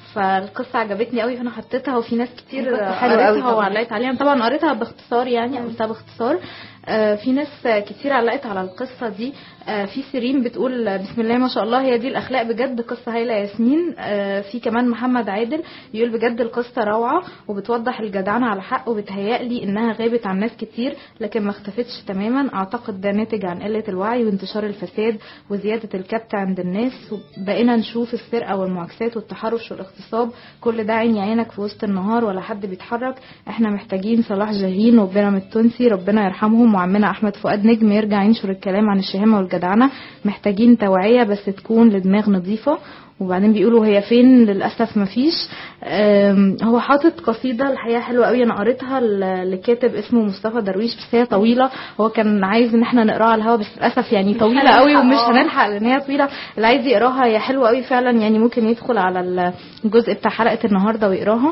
فالقصة عجبتني قوي فانا حطيتها وفي ناس كتير قصة حلوة قوي قريتها طبعا. وعلقت عليها أنا طبعا قريتها باختصار يعني قلتها باختصار آه، في ناس كتير علقت على القصة دي آه، في سيرين بتقول آه، بسم الله ما شاء الله هي دي الأخلاق بجد قصة هايلة ياسمين آه، في كمان محمد عادل يقول بجد القصة روعة وبتوضح الجدعنة على حق وبتهيألي إنها غابت عن ناس كتير لكن ما اختفتش تماما أعتقد ده ناتج عن قلة الوعي وانتشار الفساد وزيادة الكبت عند الناس بقينا نشوف السرقة والمعاكسات والتحرش والاغتصاب كل ده عيني عينك في وسط النهار ولا حد بيتحرك احنا محتاجين صلاح جاهين وبيرام التونسي ربنا يرحمهم وعمنا احمد فؤاد نجم يرجع ينشر الكلام عن الشهامه والجدعنه محتاجين توعيه بس تكون لدماغ نظيفه وبعدين بيقولوا هي فين للاسف مفيش أم، هو حاطط قصيده الحقيقه حلوه قوي انا قريتها ل- لكاتب اسمه مصطفى درويش بس هي طويله هو كان عايز ان احنا نقراها على الهوا بس للاسف يعني طويله قوي هنلحق، ومش آه. هنلحق لان هي طويله اللي عايز يقراها هي حلوه قوي فعلا يعني ممكن يدخل على الجزء بتاع حلقه النهارده ويقراها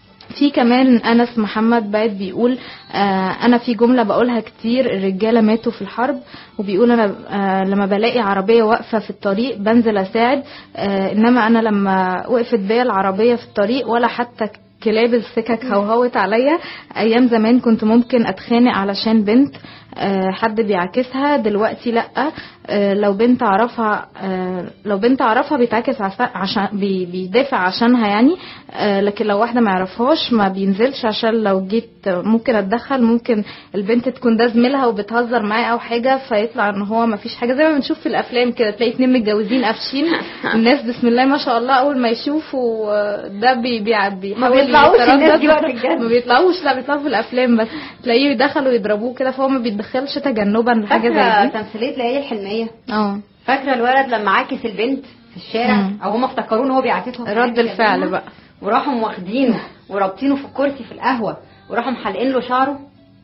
في كمان انس محمد بعد بيقول آه انا في جمله بقولها كتير الرجاله ماتوا في الحرب وبيقول انا آه لما بلاقي عربيه واقفه في الطريق بنزل اساعد آه انما انا لما وقفت بيا العربيه في الطريق ولا حتى كلاب السكك هوهوت عليا ايام زمان كنت ممكن اتخانق علشان بنت آه، حد بيعاكسها دلوقتي لا آه، لو بنت اعرفها آه، لو بنت اعرفها بيتعاكس عس- عشان بي- بيدافع عشانها يعني آه، لكن لو واحده ما يعرفهاش ما بينزلش عشان لو جيت ممكن اتدخل ممكن البنت تكون ده زميلها وبتهزر معاه او حاجه فيطلع ان هو ما فيش حاجه زي ما بنشوف في الافلام كده تلاقي اتنين متجوزين قافشين الناس بسم الله ما شاء الله اول ما يشوفوا آه، ده بي بي بيحاول بيطلعوش الناس دي يتردد. وقت الجد. ما بيطلعوش لا بيطلعوا في الافلام بس تلاقيه دخلوا يضربوه كده فهو ما بيتدخلش تجنبا لحاجه فاكره زي دي تمثيليه ليالي الحلميه اه فاكره الولد لما عاكس البنت في الشارع مم. او هم افتكروه ان هو بيعاكسهم في رد حاجة الفعل كده. بقى وراحوا واخدينه ورابطينه في الكرسي في القهوه وراحوا محلقين له شعره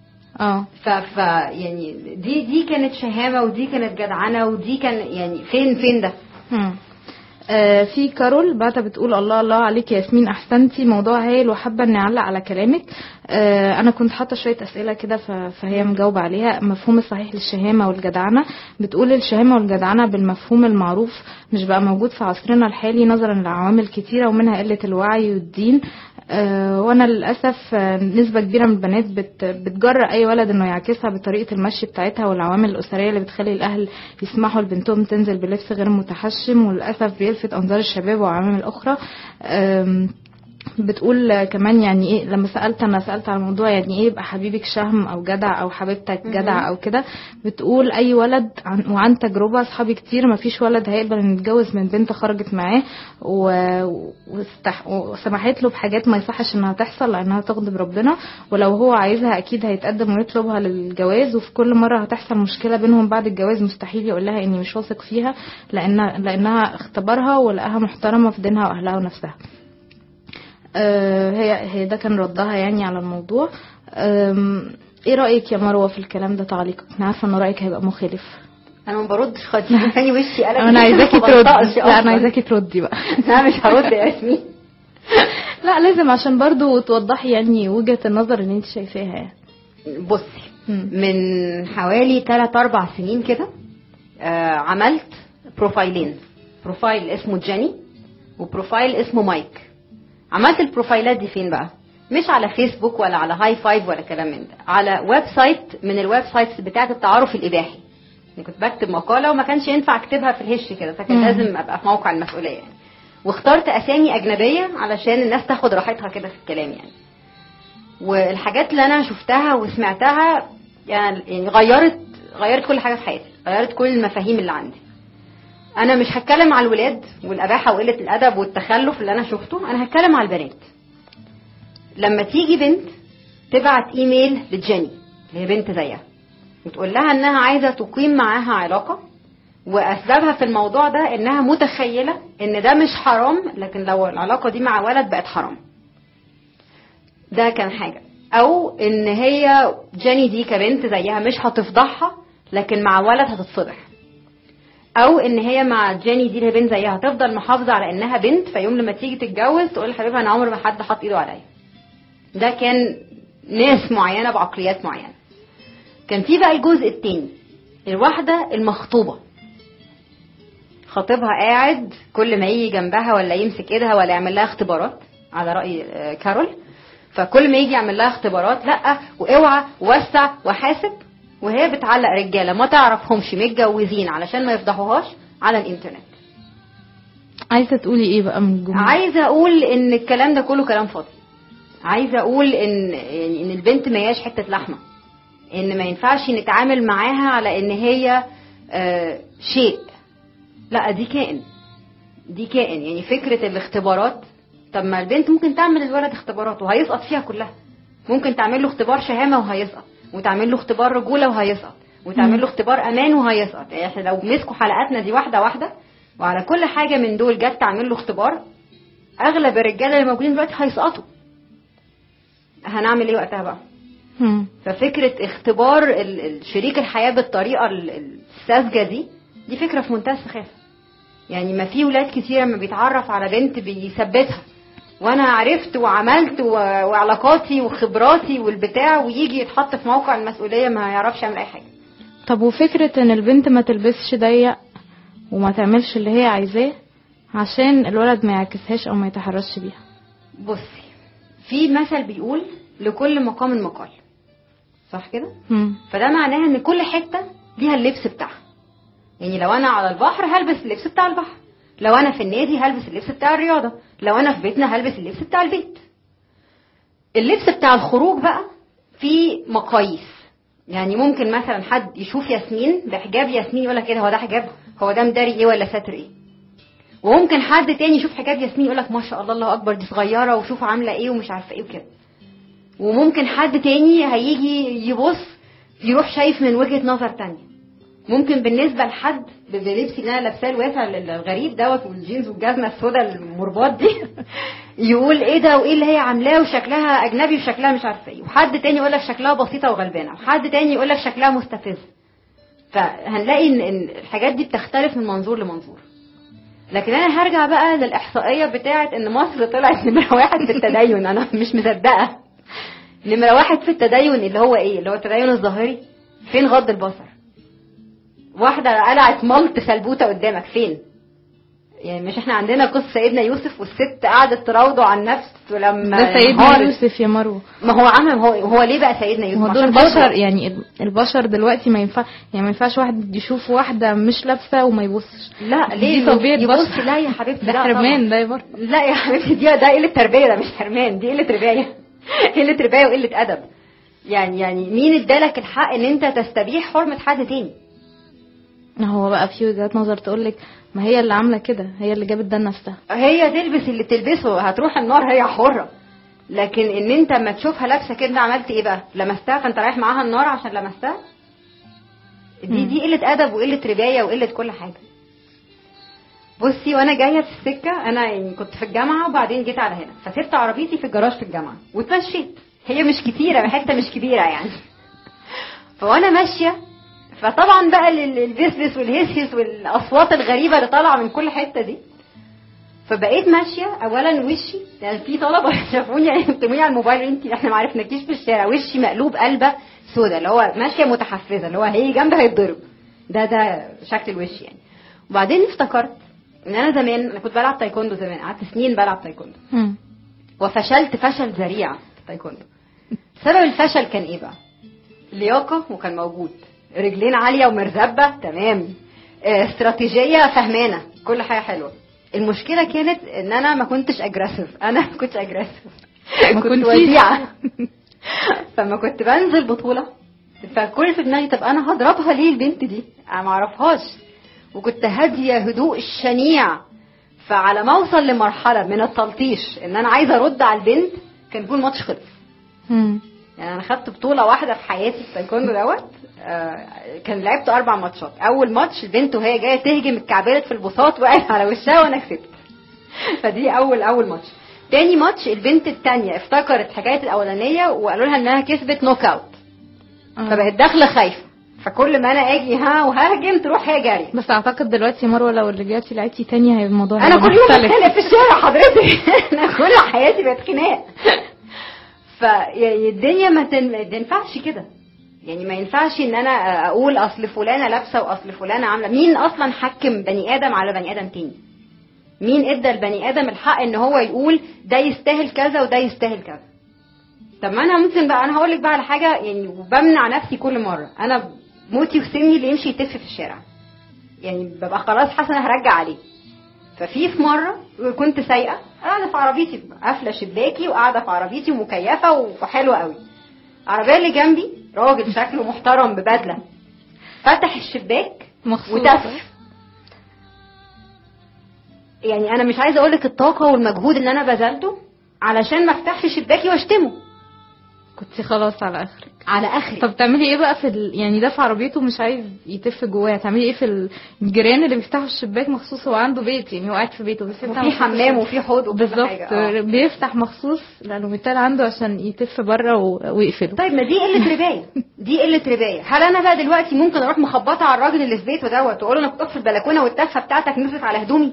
اه ف, ف يعني دي دي كانت شهامه ودي كانت جدعنه ودي كان يعني فين فين ده مم. آه، في كارول بعتها بتقول الله الله عليك يا ياسمين احسنتي موضوع هايل وحابه اني اعلق على كلامك آه، انا كنت حاطه شويه اسئله كده ف- فهي مجاوبه عليها مفهوم الصحيح للشهامه والجدعنه بتقول الشهامه والجدعنه بالمفهوم المعروف مش بقى موجود في عصرنا الحالي نظرا لعوامل كتيره ومنها قله الوعي والدين آه، وانا للاسف آه، نسبه كبيره من البنات بت- بتجرأ اي ولد انه يعكسها بطريقه المشي بتاعتها والعوامل الاسريه اللي بتخلي الاهل يسمحوا لبنتهم تنزل بلبس غير متحشم وللاسف بيلفت انظار الشباب وعوامل اخرى آم، بتقول آه، كمان يعني ايه لما سالت انا سالت على الموضوع يعني ايه يبقى حبيبك شهم او جدع او حبيبتك جدع او كده بتقول اي ولد عن وعن تجربه اصحابي كتير ما فيش ولد هيقبل انه يتجوز من بنت خرجت معاه و- واستح... وسمحت له بحاجات ما يصحش انها تحصل لانها تغضب ربنا ولو هو عايزها اكيد هيتقدم ويطلبها للجواز وفي كل مره هتحصل مشكله بينهم بعد الجواز مستحيل يقول لها اني مش واثق فيها لان لانها اختبرها ولقاها محترمه في دينها واهلها ونفسها آه، هي هي ده كان ردها يعني على الموضوع آم، ايه رايك يا مروه في الكلام ده تعليقك انا عارفه ان رايك هيبقى مخالف انا ما بردش خالص ثاني وشي قلب انا عايزاكي ما تردي بنطقش لا أصلاً. انا عايزاكي تردي بقى لا مش هرد يا ياسمين لا لازم عشان برضو توضحي يعني وجهه النظر اللي انت شايفاها يعني بصي مم. من حوالي 3 4 سنين كده آه عملت بروفايلين بروفايل اسمه جيني وبروفايل اسمه مايك عملت البروفايلات دي فين بقى مش على فيسبوك ولا على هاي فايف ولا كلام من ده على ويب سايت من الويب سايتس بتاعه التعارف الاباحي يعني كنت بكتب مقاله وما كانش ينفع اكتبها في الهش كده فكان مم. لازم ابقى في موقع المسؤوليه يعني واخترت اسامي اجنبيه علشان الناس تاخد راحتها كده في الكلام يعني والحاجات اللي انا شفتها وسمعتها يعني يعني غيرت غيرت كل حاجه في حياتي غيرت كل المفاهيم اللي عندي انا مش هتكلم على الولاد والاباحه وقله الادب والتخلف اللي انا شفته انا هتكلم على البنات لما تيجي بنت تبعت ايميل لجيني اللي هي بنت زيها وتقول لها انها عايزه تقيم معاها علاقه واسبابها في الموضوع ده انها متخيله ان ده مش حرام لكن لو العلاقه دي مع ولد بقت حرام ده كان حاجه او ان هي جيني دي كبنت زيها مش هتفضحها لكن مع ولد هتتفضح او ان هي مع جيني دي اللي هي بنت زيها هتفضل محافظه على انها بنت فيوم لما تيجي تتجوز تقول لحبيبها انا عمر ما حد حط ايده عليا ده كان ناس معينه بعقليات معينه كان في بقى الجزء التاني الواحده المخطوبه خطيبها قاعد كل ما يجي جنبها ولا يمسك ايدها ولا يعمل لها اختبارات على راي آه، كارول فكل ما يجي يعمل لها اختبارات لا واوعى ووسع وحاسب وهي بتعلق رجاله ما تعرفهمش متجوزين علشان ما يفضحوهاش على الانترنت عايزه تقولي ايه بقى من الجمله عايزه اقول ان الكلام ده كله كلام فاضي عايزه اقول ان يعني ان البنت ما هياش حته لحمه ان ما ينفعش نتعامل معاها على ان هي آه شيء لا دي كائن دي كائن يعني فكره الاختبارات طب ما البنت ممكن تعمل للولد اختبارات وهيسقط فيها كلها ممكن تعمل له اختبار شهامه وهيسقط وتعمل له اختبار رجوله وهيسقط وتعمل له اختبار امان وهيسقط يعني احنا لو مسكوا حلقاتنا دي واحده واحده وعلى كل حاجه من دول جت تعمل له اختبار اغلب الرجاله اللي موجودين دلوقتي هيسقطوا هنعمل ايه وقتها بقى مم. ففكره اختبار ال- ال- شريك الحياه بالطريقه ال- الساذجه دي دي فكره في منتهى السخافه يعني ما في ولاد كتير لما بيتعرف على بنت بيثبتها وانا عرفت وعملت و- وعلاقاتي وخبراتي والبتاع ويجي يتحط في موقع المسؤوليه ما يعرفش يعمل اي حاجه طب وفكره ان البنت ما تلبسش ضيق وما تعملش اللي هي عايزاه عشان الولد ما يعكسهاش او ما يتحرش بيها بصي في مثل بيقول لكل مقام مقال صح كده مم. فده معناها ان كل حته ليها اللبس بتاعها يعني لو انا على البحر هلبس اللبس بتاع البحر لو انا في النادي هلبس اللبس بتاع الرياضه لو انا في بيتنا هلبس اللبس بتاع البيت اللبس بتاع الخروج بقى في مقاييس يعني ممكن مثلا حد يشوف ياسمين بحجاب ياسمين يقول لك ايه ده هو ده حجاب هو ده مداري ايه ولا ساتر ايه وممكن حد تاني يشوف حجاب ياسمين يقول لك ما شاء الله الله اكبر دي صغيره وشوف عامله ايه ومش عارفه ايه وكده وممكن حد تاني هيجي يبص يروح شايف من وجهة نظر تانية ممكن بالنسبة لحد بلبسي اللي انا لابساه الواسع الغريب دوت والجينز والجزمة السوداء المرباط دي يقول ايه ده وايه اللي هي عاملاه وشكلها اجنبي وشكلها مش عارفه ايه وحد تاني يقول لك شكلها بسيطة وغلبانة وحد تاني يقول لك شكلها مستفز فهنلاقي ان إن الحاجات دي بتختلف من منظور لمنظور لكن انا هرجع بقى للاحصائيه بتاعه ان مصر طلعت نمره واحد في التدين انا مش مصدقه نمره واحد في التدين اللي هو ايه اللي هو التدين الظاهري فين غض البصر واحده قلعت ملط سلبوته قدامك فين يعني مش احنا عندنا قصه سيدنا يوسف والست قعدت تراوده عن نفس ولما ده سيدنا انهارت. يوسف يا مروه ما هو عمل هو هو ليه بقى سيدنا يوسف هو دول عشان بشر خاطر- يعني ال- البشر دلوقتي ما ينفع يعني ما ينفعش واحد يشوف واحده مش لابسه وما يبصش لا دي ليه طبيعة يبص بشر. لا يا حبيبتي ده لا حرمان طبعاً. ده يا برضه لا يا حبيبتي دي ده قله تربيه ده مش حرمان دي قله ربايه قله ربايه وقله ادب يعني يعني مين ادالك الحق ان انت تستبيح حرمه حد تاني ما هو بقى في وجهات نظر تقول لك ما هي اللي عامله كده هي اللي جابت ده لنفسها هي تلبس اللي تلبسه هتروح النار هي حره لكن ان انت اما تشوفها لابسه كده عملت ايه بقى لمستها فانت رايح معاها النار عشان لمستها دي مم. دي قله ادب وقله ربايه وقله كل حاجه بصي وانا جايه في السكه انا يعني كنت في الجامعه وبعدين جيت على هنا فسبت عربيتي في الجراج في الجامعه واتمشيت هي مش كتيره حته مش كبيره يعني فوانا ماشيه فطبعا بقى ال- البسبس والهسهس والاصوات الغريبه اللي طالعه من كل حته دي فبقيت ماشيه اولا وشي يعني في طلبه شافوني يعني بتقولي على الموبايل انت احنا ما عرفناكيش في الشارع وشي مقلوب قلبه سودا اللي هو ماشيه متحفزه اللي هو هي جنبي هيتضرب ده ده شكل الوش يعني وبعدين افتكرت ان انا زمان انا كنت بلعب تايكوندو زمان قعدت سنين بلعب تايكوندو مم. وفشلت فشل ذريع في التايكوندو سبب الفشل كان ايه بقى لياقه وكان موجود رجلين عاليه ومرزبه تمام آه، استراتيجيه فهمانه كل حاجه حلوه المشكله كانت ان انا ما كنتش اجريسيف انا ما كنتش اجريسيف ما كنت كنتيش. وديعه فما كنت بنزل بطوله فكل في دماغي طب انا هضربها ليه البنت دي انا ما اعرفهاش وكنت هاديه هدوء الشنيع فعلى ما اوصل لمرحله من التلطيش ان انا عايزه ارد على البنت كان يكون الماتش خلص مم. يعني انا خدت بطوله واحده في حياتي في التايكوندو دوت آه، كان لعبت اربع ماتشات اول ماتش البنت وهي جايه تهجم اتكعبلت في البساط وقعت على وشها وانا كسبت فدي اول اول ماتش تاني ماتش البنت التانية افتكرت حكايه الاولانيه وقالوا لها انها كسبت نوك اوت آه. فبقت داخله خايفه فكل ما انا اجي ها وههجم تروح هي جاريه بس اعتقد دلوقتي مروه لو رجعتي لعبتي تاني هيبقى الموضوع انا هيبقى كل يوم مختلف. بتخانق في الشارع حضرتك انا كل حياتي بقت خناق ف يعني الدنيا ما تن- ما تنفعش كده يعني ما ينفعش ان انا اقول اصل فلانه لابسه واصل فلانه عامله مين اصلا حكم بني ادم على بني ادم تاني مين ادى البني ادم الحق ان هو يقول ده يستاهل كذا وده يستاهل كذا طب ما انا ممكن بقى انا هقول لك بقى على حاجه يعني وبمنع نفسي كل مره انا موتي وسني اللي يمشي يتف في الشارع يعني ببقى خلاص حاسه انا هرجع عليه ففي في مره كنت سايقه قاعده في عربيتي قافله شباكي وقاعده في عربيتي ومكيفه وحلوه قوي العربيه اللي جنبي راجل شكله محترم ببدله فتح الشباك مخصوص وتف يعني انا مش عايزه اقول لك الطاقه والمجهود اللي انا بذلته علشان ما افتحش شباكي واشتمه كنت خلاص على اخرك على اخري طب تعملي ايه بقى في ال... يعني ده في عربيته مش عايز يتف جواه تعملي ايه في الجيران اللي بيفتحوا الشباك مخصوص هو عنده بيت يعني هو قاعد في بيته بس يفتح وفي مخصوص حمام الشباك. وفي حوض وكل بالظبط حاجة، آه. بيفتح مخصوص لانه مثال عنده عشان يتف بره و... ويقفله طيب ما دي قله ربايه دي قله ربايه هل انا بقى دلوقتي ممكن اروح مخبطه على الراجل اللي في بيته دوت واقول له انا كنت واقف في البلكونه والتفه بتاعتك نزلت على هدومي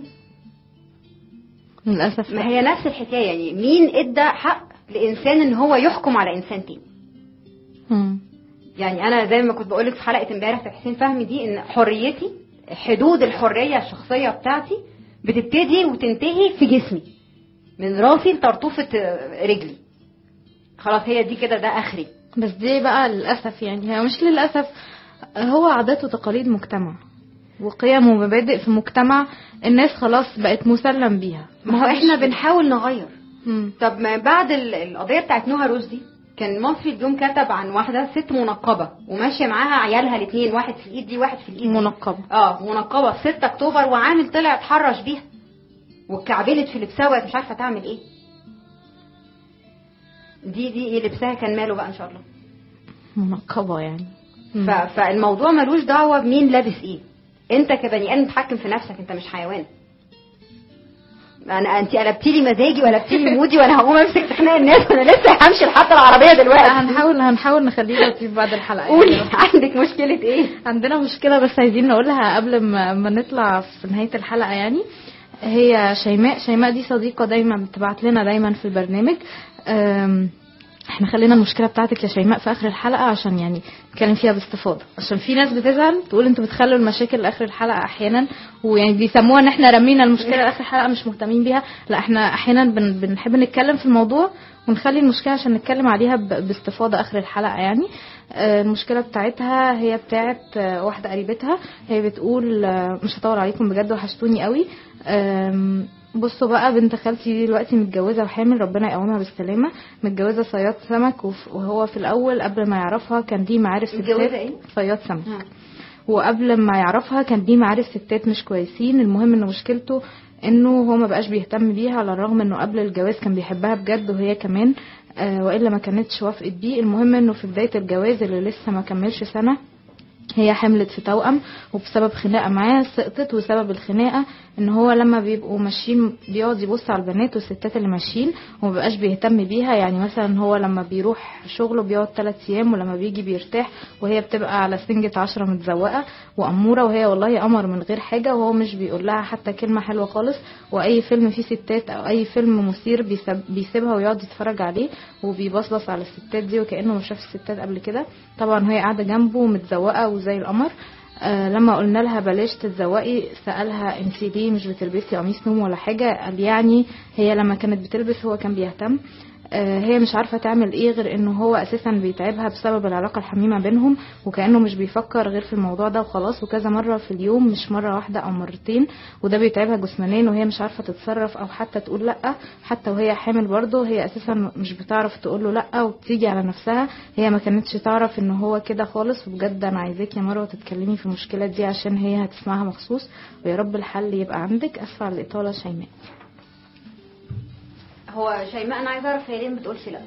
للاسف ما هي نفس الحكايه يعني مين ادى حق لانسان ان هو يحكم على انسان تاني مم. يعني انا زي ما كنت بقول لك في حلقه امبارح في حسين فهمي دي ان حريتي حدود الحريه الشخصيه بتاعتي بتبتدي وتنتهي في جسمي من راسي لطرطوفه آه، رجلي خلاص هي دي كده ده اخري بس دي بقى للاسف يعني هي مش للاسف هو عادات وتقاليد مجتمع وقيم ومبادئ في مجتمع الناس خلاص بقت مسلم بيها ما هو احنا بنحاول نغير مم. طب ما بعد ال- القضيه بتاعت نهى رشدي كان مصري اليوم كتب عن واحده ست منقبه وماشيه معاها عيالها الاثنين واحد في الايد دي واحد في الايد دي. منقبة. اه منقبه في 6 اكتوبر وعامل طلع اتحرش بيها واتكعبلت في لبسها وقت مش عارفه تعمل ايه دي دي ايه لبسها كان ماله بقى ان شاء الله منقبة يعني ف... فالموضوع ملوش دعوه بمين لابس ايه انت كبني ادم تتحكم في نفسك انت مش حيوان انا انت قلبتي لي مزاجي وقلبتي لي مودي وانا هقوم امسك في خناق الناس وانا لسه همشي لحد العربيه دلوقتي هنحاول هنحاول نخليه لطيف بعد الحلقة قولي يعني. عندك مشكله ايه عندنا مشكلة بس عايزين نقولها قبل ما, ما نطلع في نهاية الحلقة يعني هي شيماء شيماء دي صديقة دايما بتبعت لنا دايما في البرنامج أم، احنا خلينا المشكله بتاعتك يا شيماء في اخر الحلقه عشان يعني نتكلم فيها باستفاضه عشان في ناس بتزعل تقول انتوا بتخلوا المشاكل لاخر الحلقه احيانا ويعني بيسموها ان احنا رمينا المشكله لاخر الحلقه مش مهتمين بيها لا احنا احيانا بن بنحب نتكلم في الموضوع ونخلي المشكله عشان نتكلم عليها ب- باستفاضه اخر الحلقه يعني آه، المشكله بتاعتها هي بتاعت آه، واحده قريبتها هي بتقول آه، مش هطول عليكم بجد وحشتوني قوي آم، بصوا بقى بنت خالتي دي دلوقتي متجوزه وحامل ربنا يقومها بالسلامه متجوزه صياد سمك وف- وهو في الاول قبل ما يعرفها كان دي معارف متجوزة ستات إيه؟ صياد سمك وقبل ما يعرفها كان دي معارف ستات مش كويسين المهم ان مشكلته انه هو ما بقاش بيهتم بيها على الرغم انه قبل الجواز كان بيحبها بجد وهي كمان آه والا ما كانتش وافقت بيه المهم انه في بدايه الجواز اللي لسه ما كملش سنه هي حملت في توأم وبسبب خناقة معاه سقطت وسبب الخناقة ان هو لما بيبقوا ماشيين بيقعد يبص على البنات والستات اللي ماشيين ومبقاش بيهتم بيها يعني مثلا هو لما بيروح شغله بيقعد ثلاث ايام ولما بيجي بيرتاح وهي بتبقى على سنجة عشرة متزوقة وأمورة وهي والله قمر من غير حاجة وهو مش بيقول لها حتى كلمة حلوة خالص وأي فيلم فيه ستات أو أي فيلم مثير بيسب بيسيبها ويقعد يتفرج عليه وبيبصبص على الستات دي وكأنه ما شاف الستات قبل كده طبعا هي قاعدة جنبه متزوقة وزي القمر آه لما قلنا لها بلاش تتزوقي سألها انت ليه مش بتلبسي قميص نوم ولا حاجة قال يعني هي لما كانت بتلبس هو كان بيهتم آه هي مش عارفة تعمل ايه غير انه هو اساسا بيتعبها بسبب العلاقة الحميمة بينهم وكأنه مش بيفكر غير في الموضوع ده وخلاص وكذا مرة في اليوم مش مرة واحدة او مرتين وده بيتعبها جسمانيا وهي مش عارفة تتصرف او حتى تقول لا حتى وهي حامل برضه هي اساسا مش بتعرف تقول له لا وبتيجي على نفسها هي ما كانتش تعرف ان هو كده خالص وبجد انا عايزاك يا مروه تتكلمي في المشكله دي عشان هي هتسمعها مخصوص ويا رب الحل يبقى عندك اسفه على الاطاله شيماء هو شيماء انا عايزه اعرف هي ليه ما بتقولش لا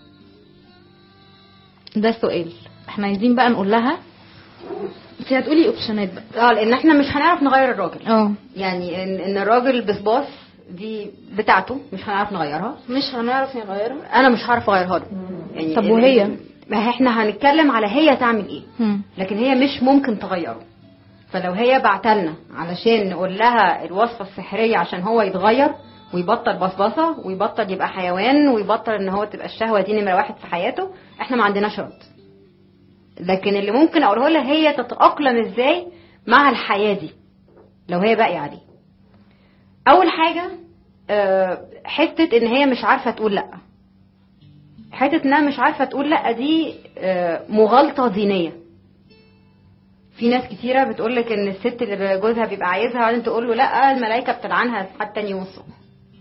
ده سؤال احنا عايزين بقى نقول لها انت هتقولي اوبشنات بقى اه لان احنا مش هنعرف نغير الراجل اه يعني ان, إن الراجل بسباص دي بتاعته مش هنعرف نغيرها مش هنعرف نغيرها انا مش هعرف اغيرها له يعني طب ال- وهي؟ ال- ما احنا هنتكلم على هي تعمل ايه هم. لكن هي مش ممكن تغيره فلو هي بعتلنا علشان نقول لها الوصفة السحرية عشان هو يتغير ويبطل بصبصة ويبطل يبقى حيوان ويبطل ان هو تبقى الشهوة دي نمرة واحد في حياته احنا ما عندناش رد لكن اللي ممكن اقوله لها هي تتأقلم ازاي مع الحياة دي لو هي باقية عليه اول حاجة آه، حتة ان هي مش عارفة تقول لأ حتة انها مش عارفة تقول لأ دي آه، مغالطة دينية في ناس كتيرة بتقولك ان الست اللي جوزها بيبقى عايزها وبعدين تقول له لا الملائكة بتلعنها لحد تاني يوم الصبح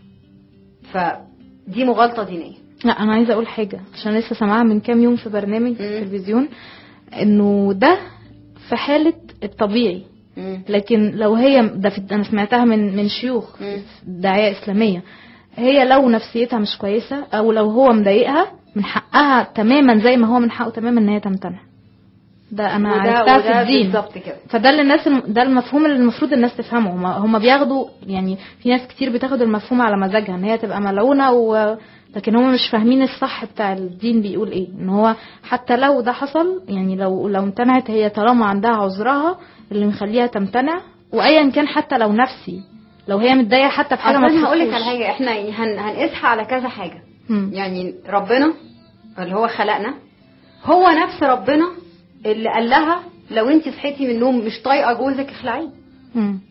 فدي مغالطة دينية لا انا عايزه اقول حاجه عشان لسه سامعاها من كام يوم في برنامج في مم. التلفزيون انه ده في حاله الطبيعي لكن لو هي ده في انا سمعتها من من شيوخ مم. داعيه اسلاميه هي لو نفسيتها مش كويسه او لو هو مضايقها من حقها تماما زي ما هو من حقه تماما ان هي تمتنع ده انا وده عرفتها في وده الدين بالظبط كده فده اللي الناس ده المفهوم اللي المفروض الناس تفهمه هم هم بياخدوا يعني في ناس كتير بتاخد المفهوم على مزاجها ان هي تبقى ملعونه و لكن هم مش فاهمين الصح بتاع الدين بيقول ايه ان هو حتى لو ده حصل يعني لو لو امتنعت هي طالما عندها عذرها اللي مخليها تمتنع وايا كان حتى لو نفسي لو هي متضايقه حتى في حاجه ما اصلا هقول لك تخصوش. على حاجة احنا يعني هن هنقيسها على كذا حاجة مم. يعني ربنا اللي هو خلقنا هو نفس ربنا اللي قال لها لو انت صحيتي من النوم مش طايقه جوزك اخلعيه مم.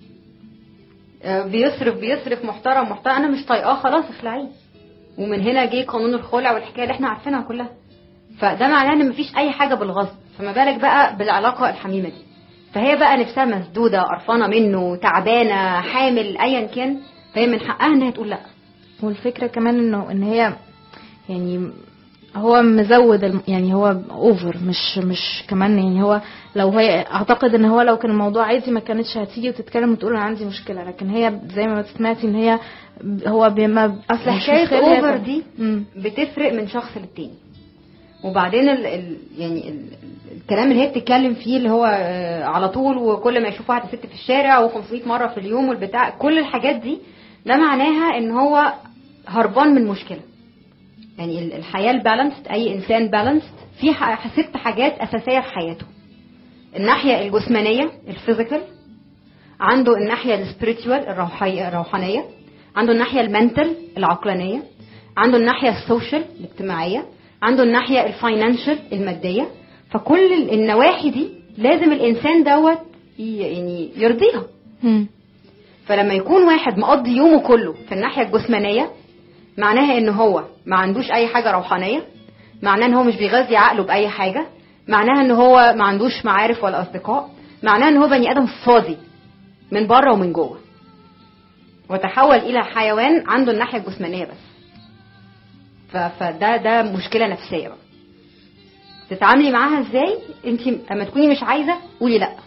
آه، بيصرف بيصرف محترم محترم انا مش طايقاه خلاص اخلعيه ومن هنا جه قانون الخلع والحكايه اللي احنا عارفينها كلها فده معناه ان مفيش اي حاجه بالغصب فما بالك بقى بالعلاقه الحميمه دي فهي بقى نفسها مسدوده قرفانه منه تعبانه حامل ايا كان فهي من حقها انها تقول لا والفكره كمان انه ان هي يعني هو مزود الم- يعني هو اوفر مش مش كمان يعني هو لو هي اعتقد ان هو لو كان الموضوع عادي ما كانتش هتيجي وتتكلم وتقول انا عندي مشكله لكن هي زي ما سمعتي ان هي هو بما اصل مش حكايه مشكلة، هي اوفر كان- دي مم. بتفرق من شخص للتاني وبعدين ال ال يعني ال الكلام اللي هي بتتكلم فيه اللي هو آه، على طول وكل ما يشوف واحده ست في الشارع و500 مره في اليوم والبتاع كل الحاجات دي ده معناها ان هو هربان من مشكله يعني ال- الحياه البالانسد اي انسان بالانسد في ح- ست حاجات اساسيه في حياته الناحيه الجسمانيه الفيزيكال عنده الناحيه السبiritual الروحيه الروحانيه عنده الناحيه المنتل العقلانيه عنده الناحيه السوشيال الاجتماعيه عنده الناحيه الفاينانشال الماديه فكل ال- النواحي دي لازم الانسان دوت ي- يعني يرضيها مم. فلما يكون واحد مقضي يومه كله في الناحيه الجسمانيه معناها ان هو ما عندوش اي حاجه روحانيه معناه ان هو مش بيغذي عقله باي حاجه معناها ان هو ما عندوش معارف ولا اصدقاء معناها ان هو بني ادم فاضي من بره ومن جوه وتحول الى حيوان عنده الناحيه الجسمانيه بس ف- فده ده مشكله نفسيه بقى تتعاملي معاها ازاي انت لما تكوني مش عايزه قولي لا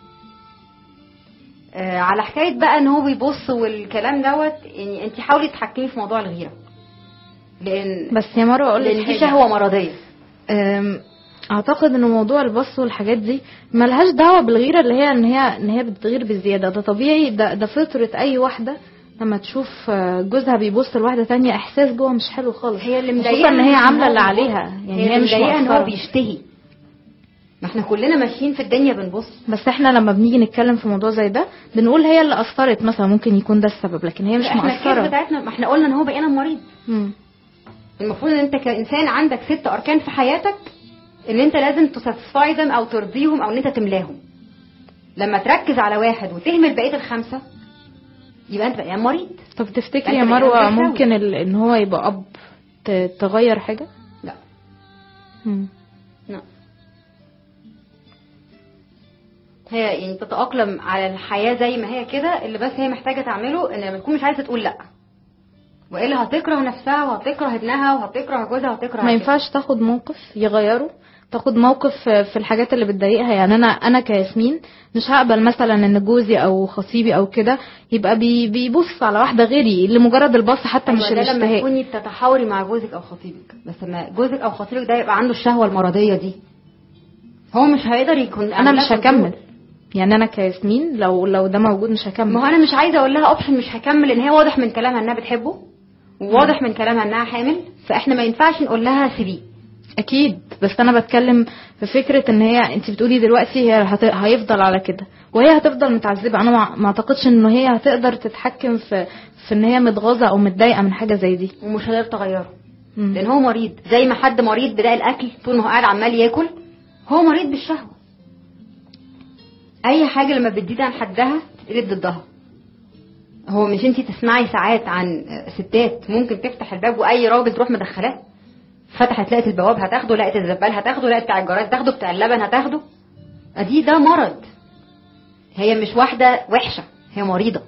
آه، على حكايه بقى ان هو بيبص والكلام دوت يعني انت حاولي تتحكمي في موضوع الغيره لان بس يا مروه اقول لان لك دي حاجه شهوه مرضيه أم، اعتقد ان موضوع البص والحاجات دي ملهاش دعوه بالغيره اللي هي ان هي ان هي بتغير بالزياده ده طبيعي ده ده فطره اي واحده لما تشوف آه، جوزها بيبص لواحده تانية احساس جوه مش حلو خالص هي اللي خصوصا مضايقاها ان هي إن عامله هو اللي بيبص. عليها يعني هي هي مش مضايقاها ان هو مقصره بيشتهي ما احنا كلنا ماشيين في الدنيا بنبص بس احنا لما بنيجي نتكلم في موضوع زي ده بنقول هي اللي اثرت مثلا ممكن يكون ده السبب لكن هي مش احنا الكيس مقصره بتاعتنا ما احنا قلنا ان هو بقينا مريض مم. المفروض ان انت كانسان عندك ست اركان في حياتك ان انت لازم تساتسفاي them او ترضيهم او ان انت تملاهم لما تركز على واحد وتهمل بقيه الخمسه يبقى انت بقى مريض طب تفتكري أنت يا بقيت مروه بتساوي. ممكن ال- ان هو يبقى اب ت- تغير حاجه لا مم. لا هي يعني تتأقلم على الحياة زي ما هي كده اللي بس هي محتاجة تعمله ان لما تكون مش عايزة تقول لا والا هتكره نفسها وهتكره ابنها وهتكره جوزها وهتكره ما عيلتها. ينفعش تاخد موقف يغيره تاخد موقف في الحاجات اللي بتضايقها يعني انا انا كياسمين مش هقبل مثلا ان جوزي او خطيبي او كده يبقى بي بيبص على واحده غيري لمجرد البص حتى مش أيوة ده لما الاشتهاء تكوني بتتحاوري مع جوزك او خطيبك بس لما جوزك او خطيبك ده يبقى عنده الشهوة المرضية دي هو مش هيقدر يكون انا مش عاملها هكمل control. يعني انا كياسمين لو لو ده موجود مش هكمل ما هو انا مش عايزه اقول لها اوبشن مش هكمل ان هي واضح من كلامها انها بتحبه وواضح من كلامها انها حامل فاحنا ما ينفعش نقول لها سيبيه اكيد بس انا بتكلم في فكره ان هي انت بتقولي دلوقتي هي هت... هيفضل على كده وهي هتفضل متعذبه انا ما ما اعتقدش ان هي هتقدر تتحكم في في ان هي متغاظه او متضايقه من حاجه زي دي ومش هتقدر تغيره مم. لان هو مريض زي ما حد مريض بداء الاكل طول ما هو قاعد عمال ياكل هو مريض بالشهوه اي حاجه لما بتزيد عن حدها تتقلب ضدها هو مش انتي تسمعي ساعات عن ستات ممكن تفتح الباب واي راجل تروح مدخلاه فتحت لقت البواب هتاخده لقت الزبال هتاخده لقت بتاع الجراج هتاخده بتاع اللبن هتاخده ادي ده مرض هي مش واحده وحشه هي مريضه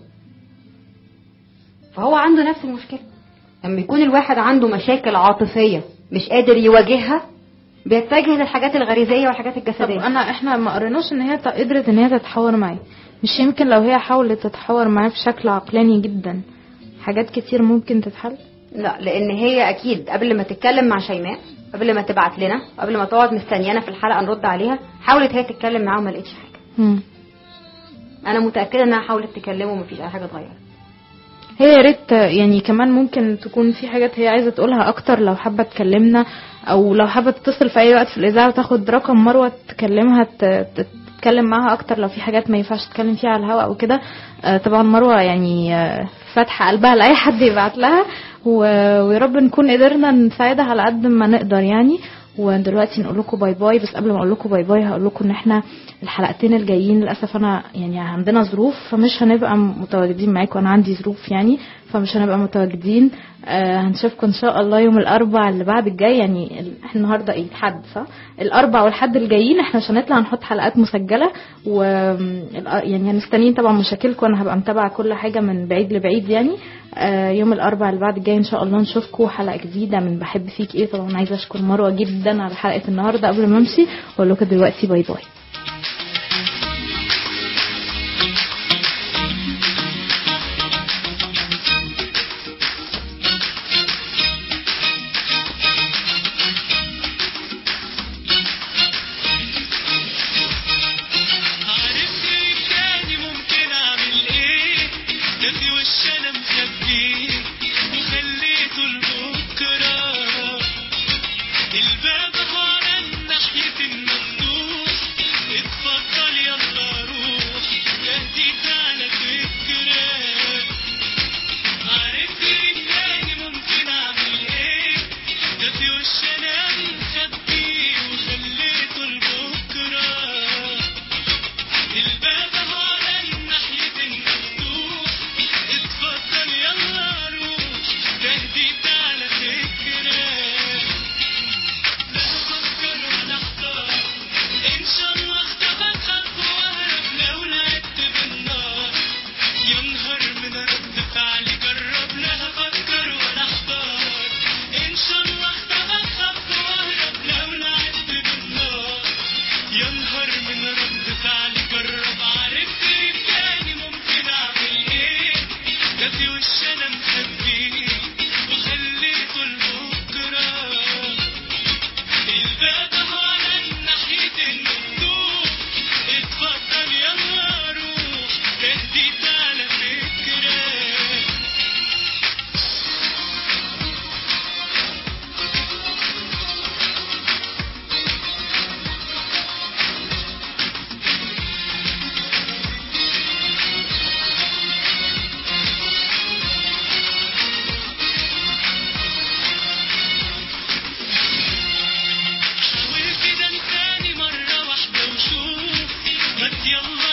فهو عنده نفس المشكله لما يكون الواحد عنده مشاكل عاطفيه مش قادر يواجهها بيتجه للحاجات الغريزيه والحاجات طب الجسديه انا احنا ما قريناش ان هي ت- قدرت ان هي تتحاور معاه مش يمكن لو هي حاولت تتحاور معاه بشكل عقلاني جدا حاجات كتير ممكن تتحل لا لان هي اكيد قبل ما تتكلم مع شيماء قبل ما تبعت لنا قبل ما تقعد مستنيانا في الحلقه نرد عليها حاولت هي تتكلم معاه وما لقيتش حاجه مم. انا متاكده انها حاولت تكلمه ومفيش اي حاجه اتغيرت هي يا ريت يعني كمان ممكن تكون في حاجات هي عايزه تقولها اكتر لو حابه تكلمنا او لو حابه تتصل في اي وقت في الاذاعه وتاخد رقم مروه تكلمها ت- ت- تتكلم معاها اكتر لو في حاجات ما ينفعش تتكلم فيها على الهواء او كده آه، طبعا مروه يعني آه، فاتحه قلبها لاي حد يبعت لها و- ويا رب نكون قدرنا نساعدها على قد ما نقدر يعني ودلوقتي نقول لكم باي باي بس قبل ما اقول لكم باي باي هقول لكم ان احنا الحلقتين الجايين للاسف انا يعني عندنا ظروف فمش هنبقى متواجدين معاكم انا عندي ظروف يعني فمش هنبقى متواجدين آه هنشوفكم ان شاء الله يوم الاربع اللي بعد الجاي يعني ال- احنا النهارده ايه الحد صح الاربع والحد الجايين احنا مش هنطلع نحط حلقات مسجله و يعني هنستنين طبعا مشاكلكم انا هبقى متابعه كل حاجه من بعيد لبعيد يعني آه يوم الاربع اللي بعد الجاي ان شاء الله نشوفكم حلقه جديده من بحب فيك ايه طبعا عايزه اشكر مروه جدا على حلقه النهارده قبل ما امشي واقول لكم دلوقتي باي باي عارف ايه تاني ممكن اعمل ايه ده في وش انا مخبيه وخليته لبكره الباب على الناحية المفتوح يا نهار من رد فعلي جرب عرفت تاني ممكن اعمل ايه ده في وش انا مخبيه وخليته لبكره الباب هو على الناحيتين مفتوح اتفضل يلا روح تهديت على فكره حاول كده انساني مرة واحدة وشوف ما يلا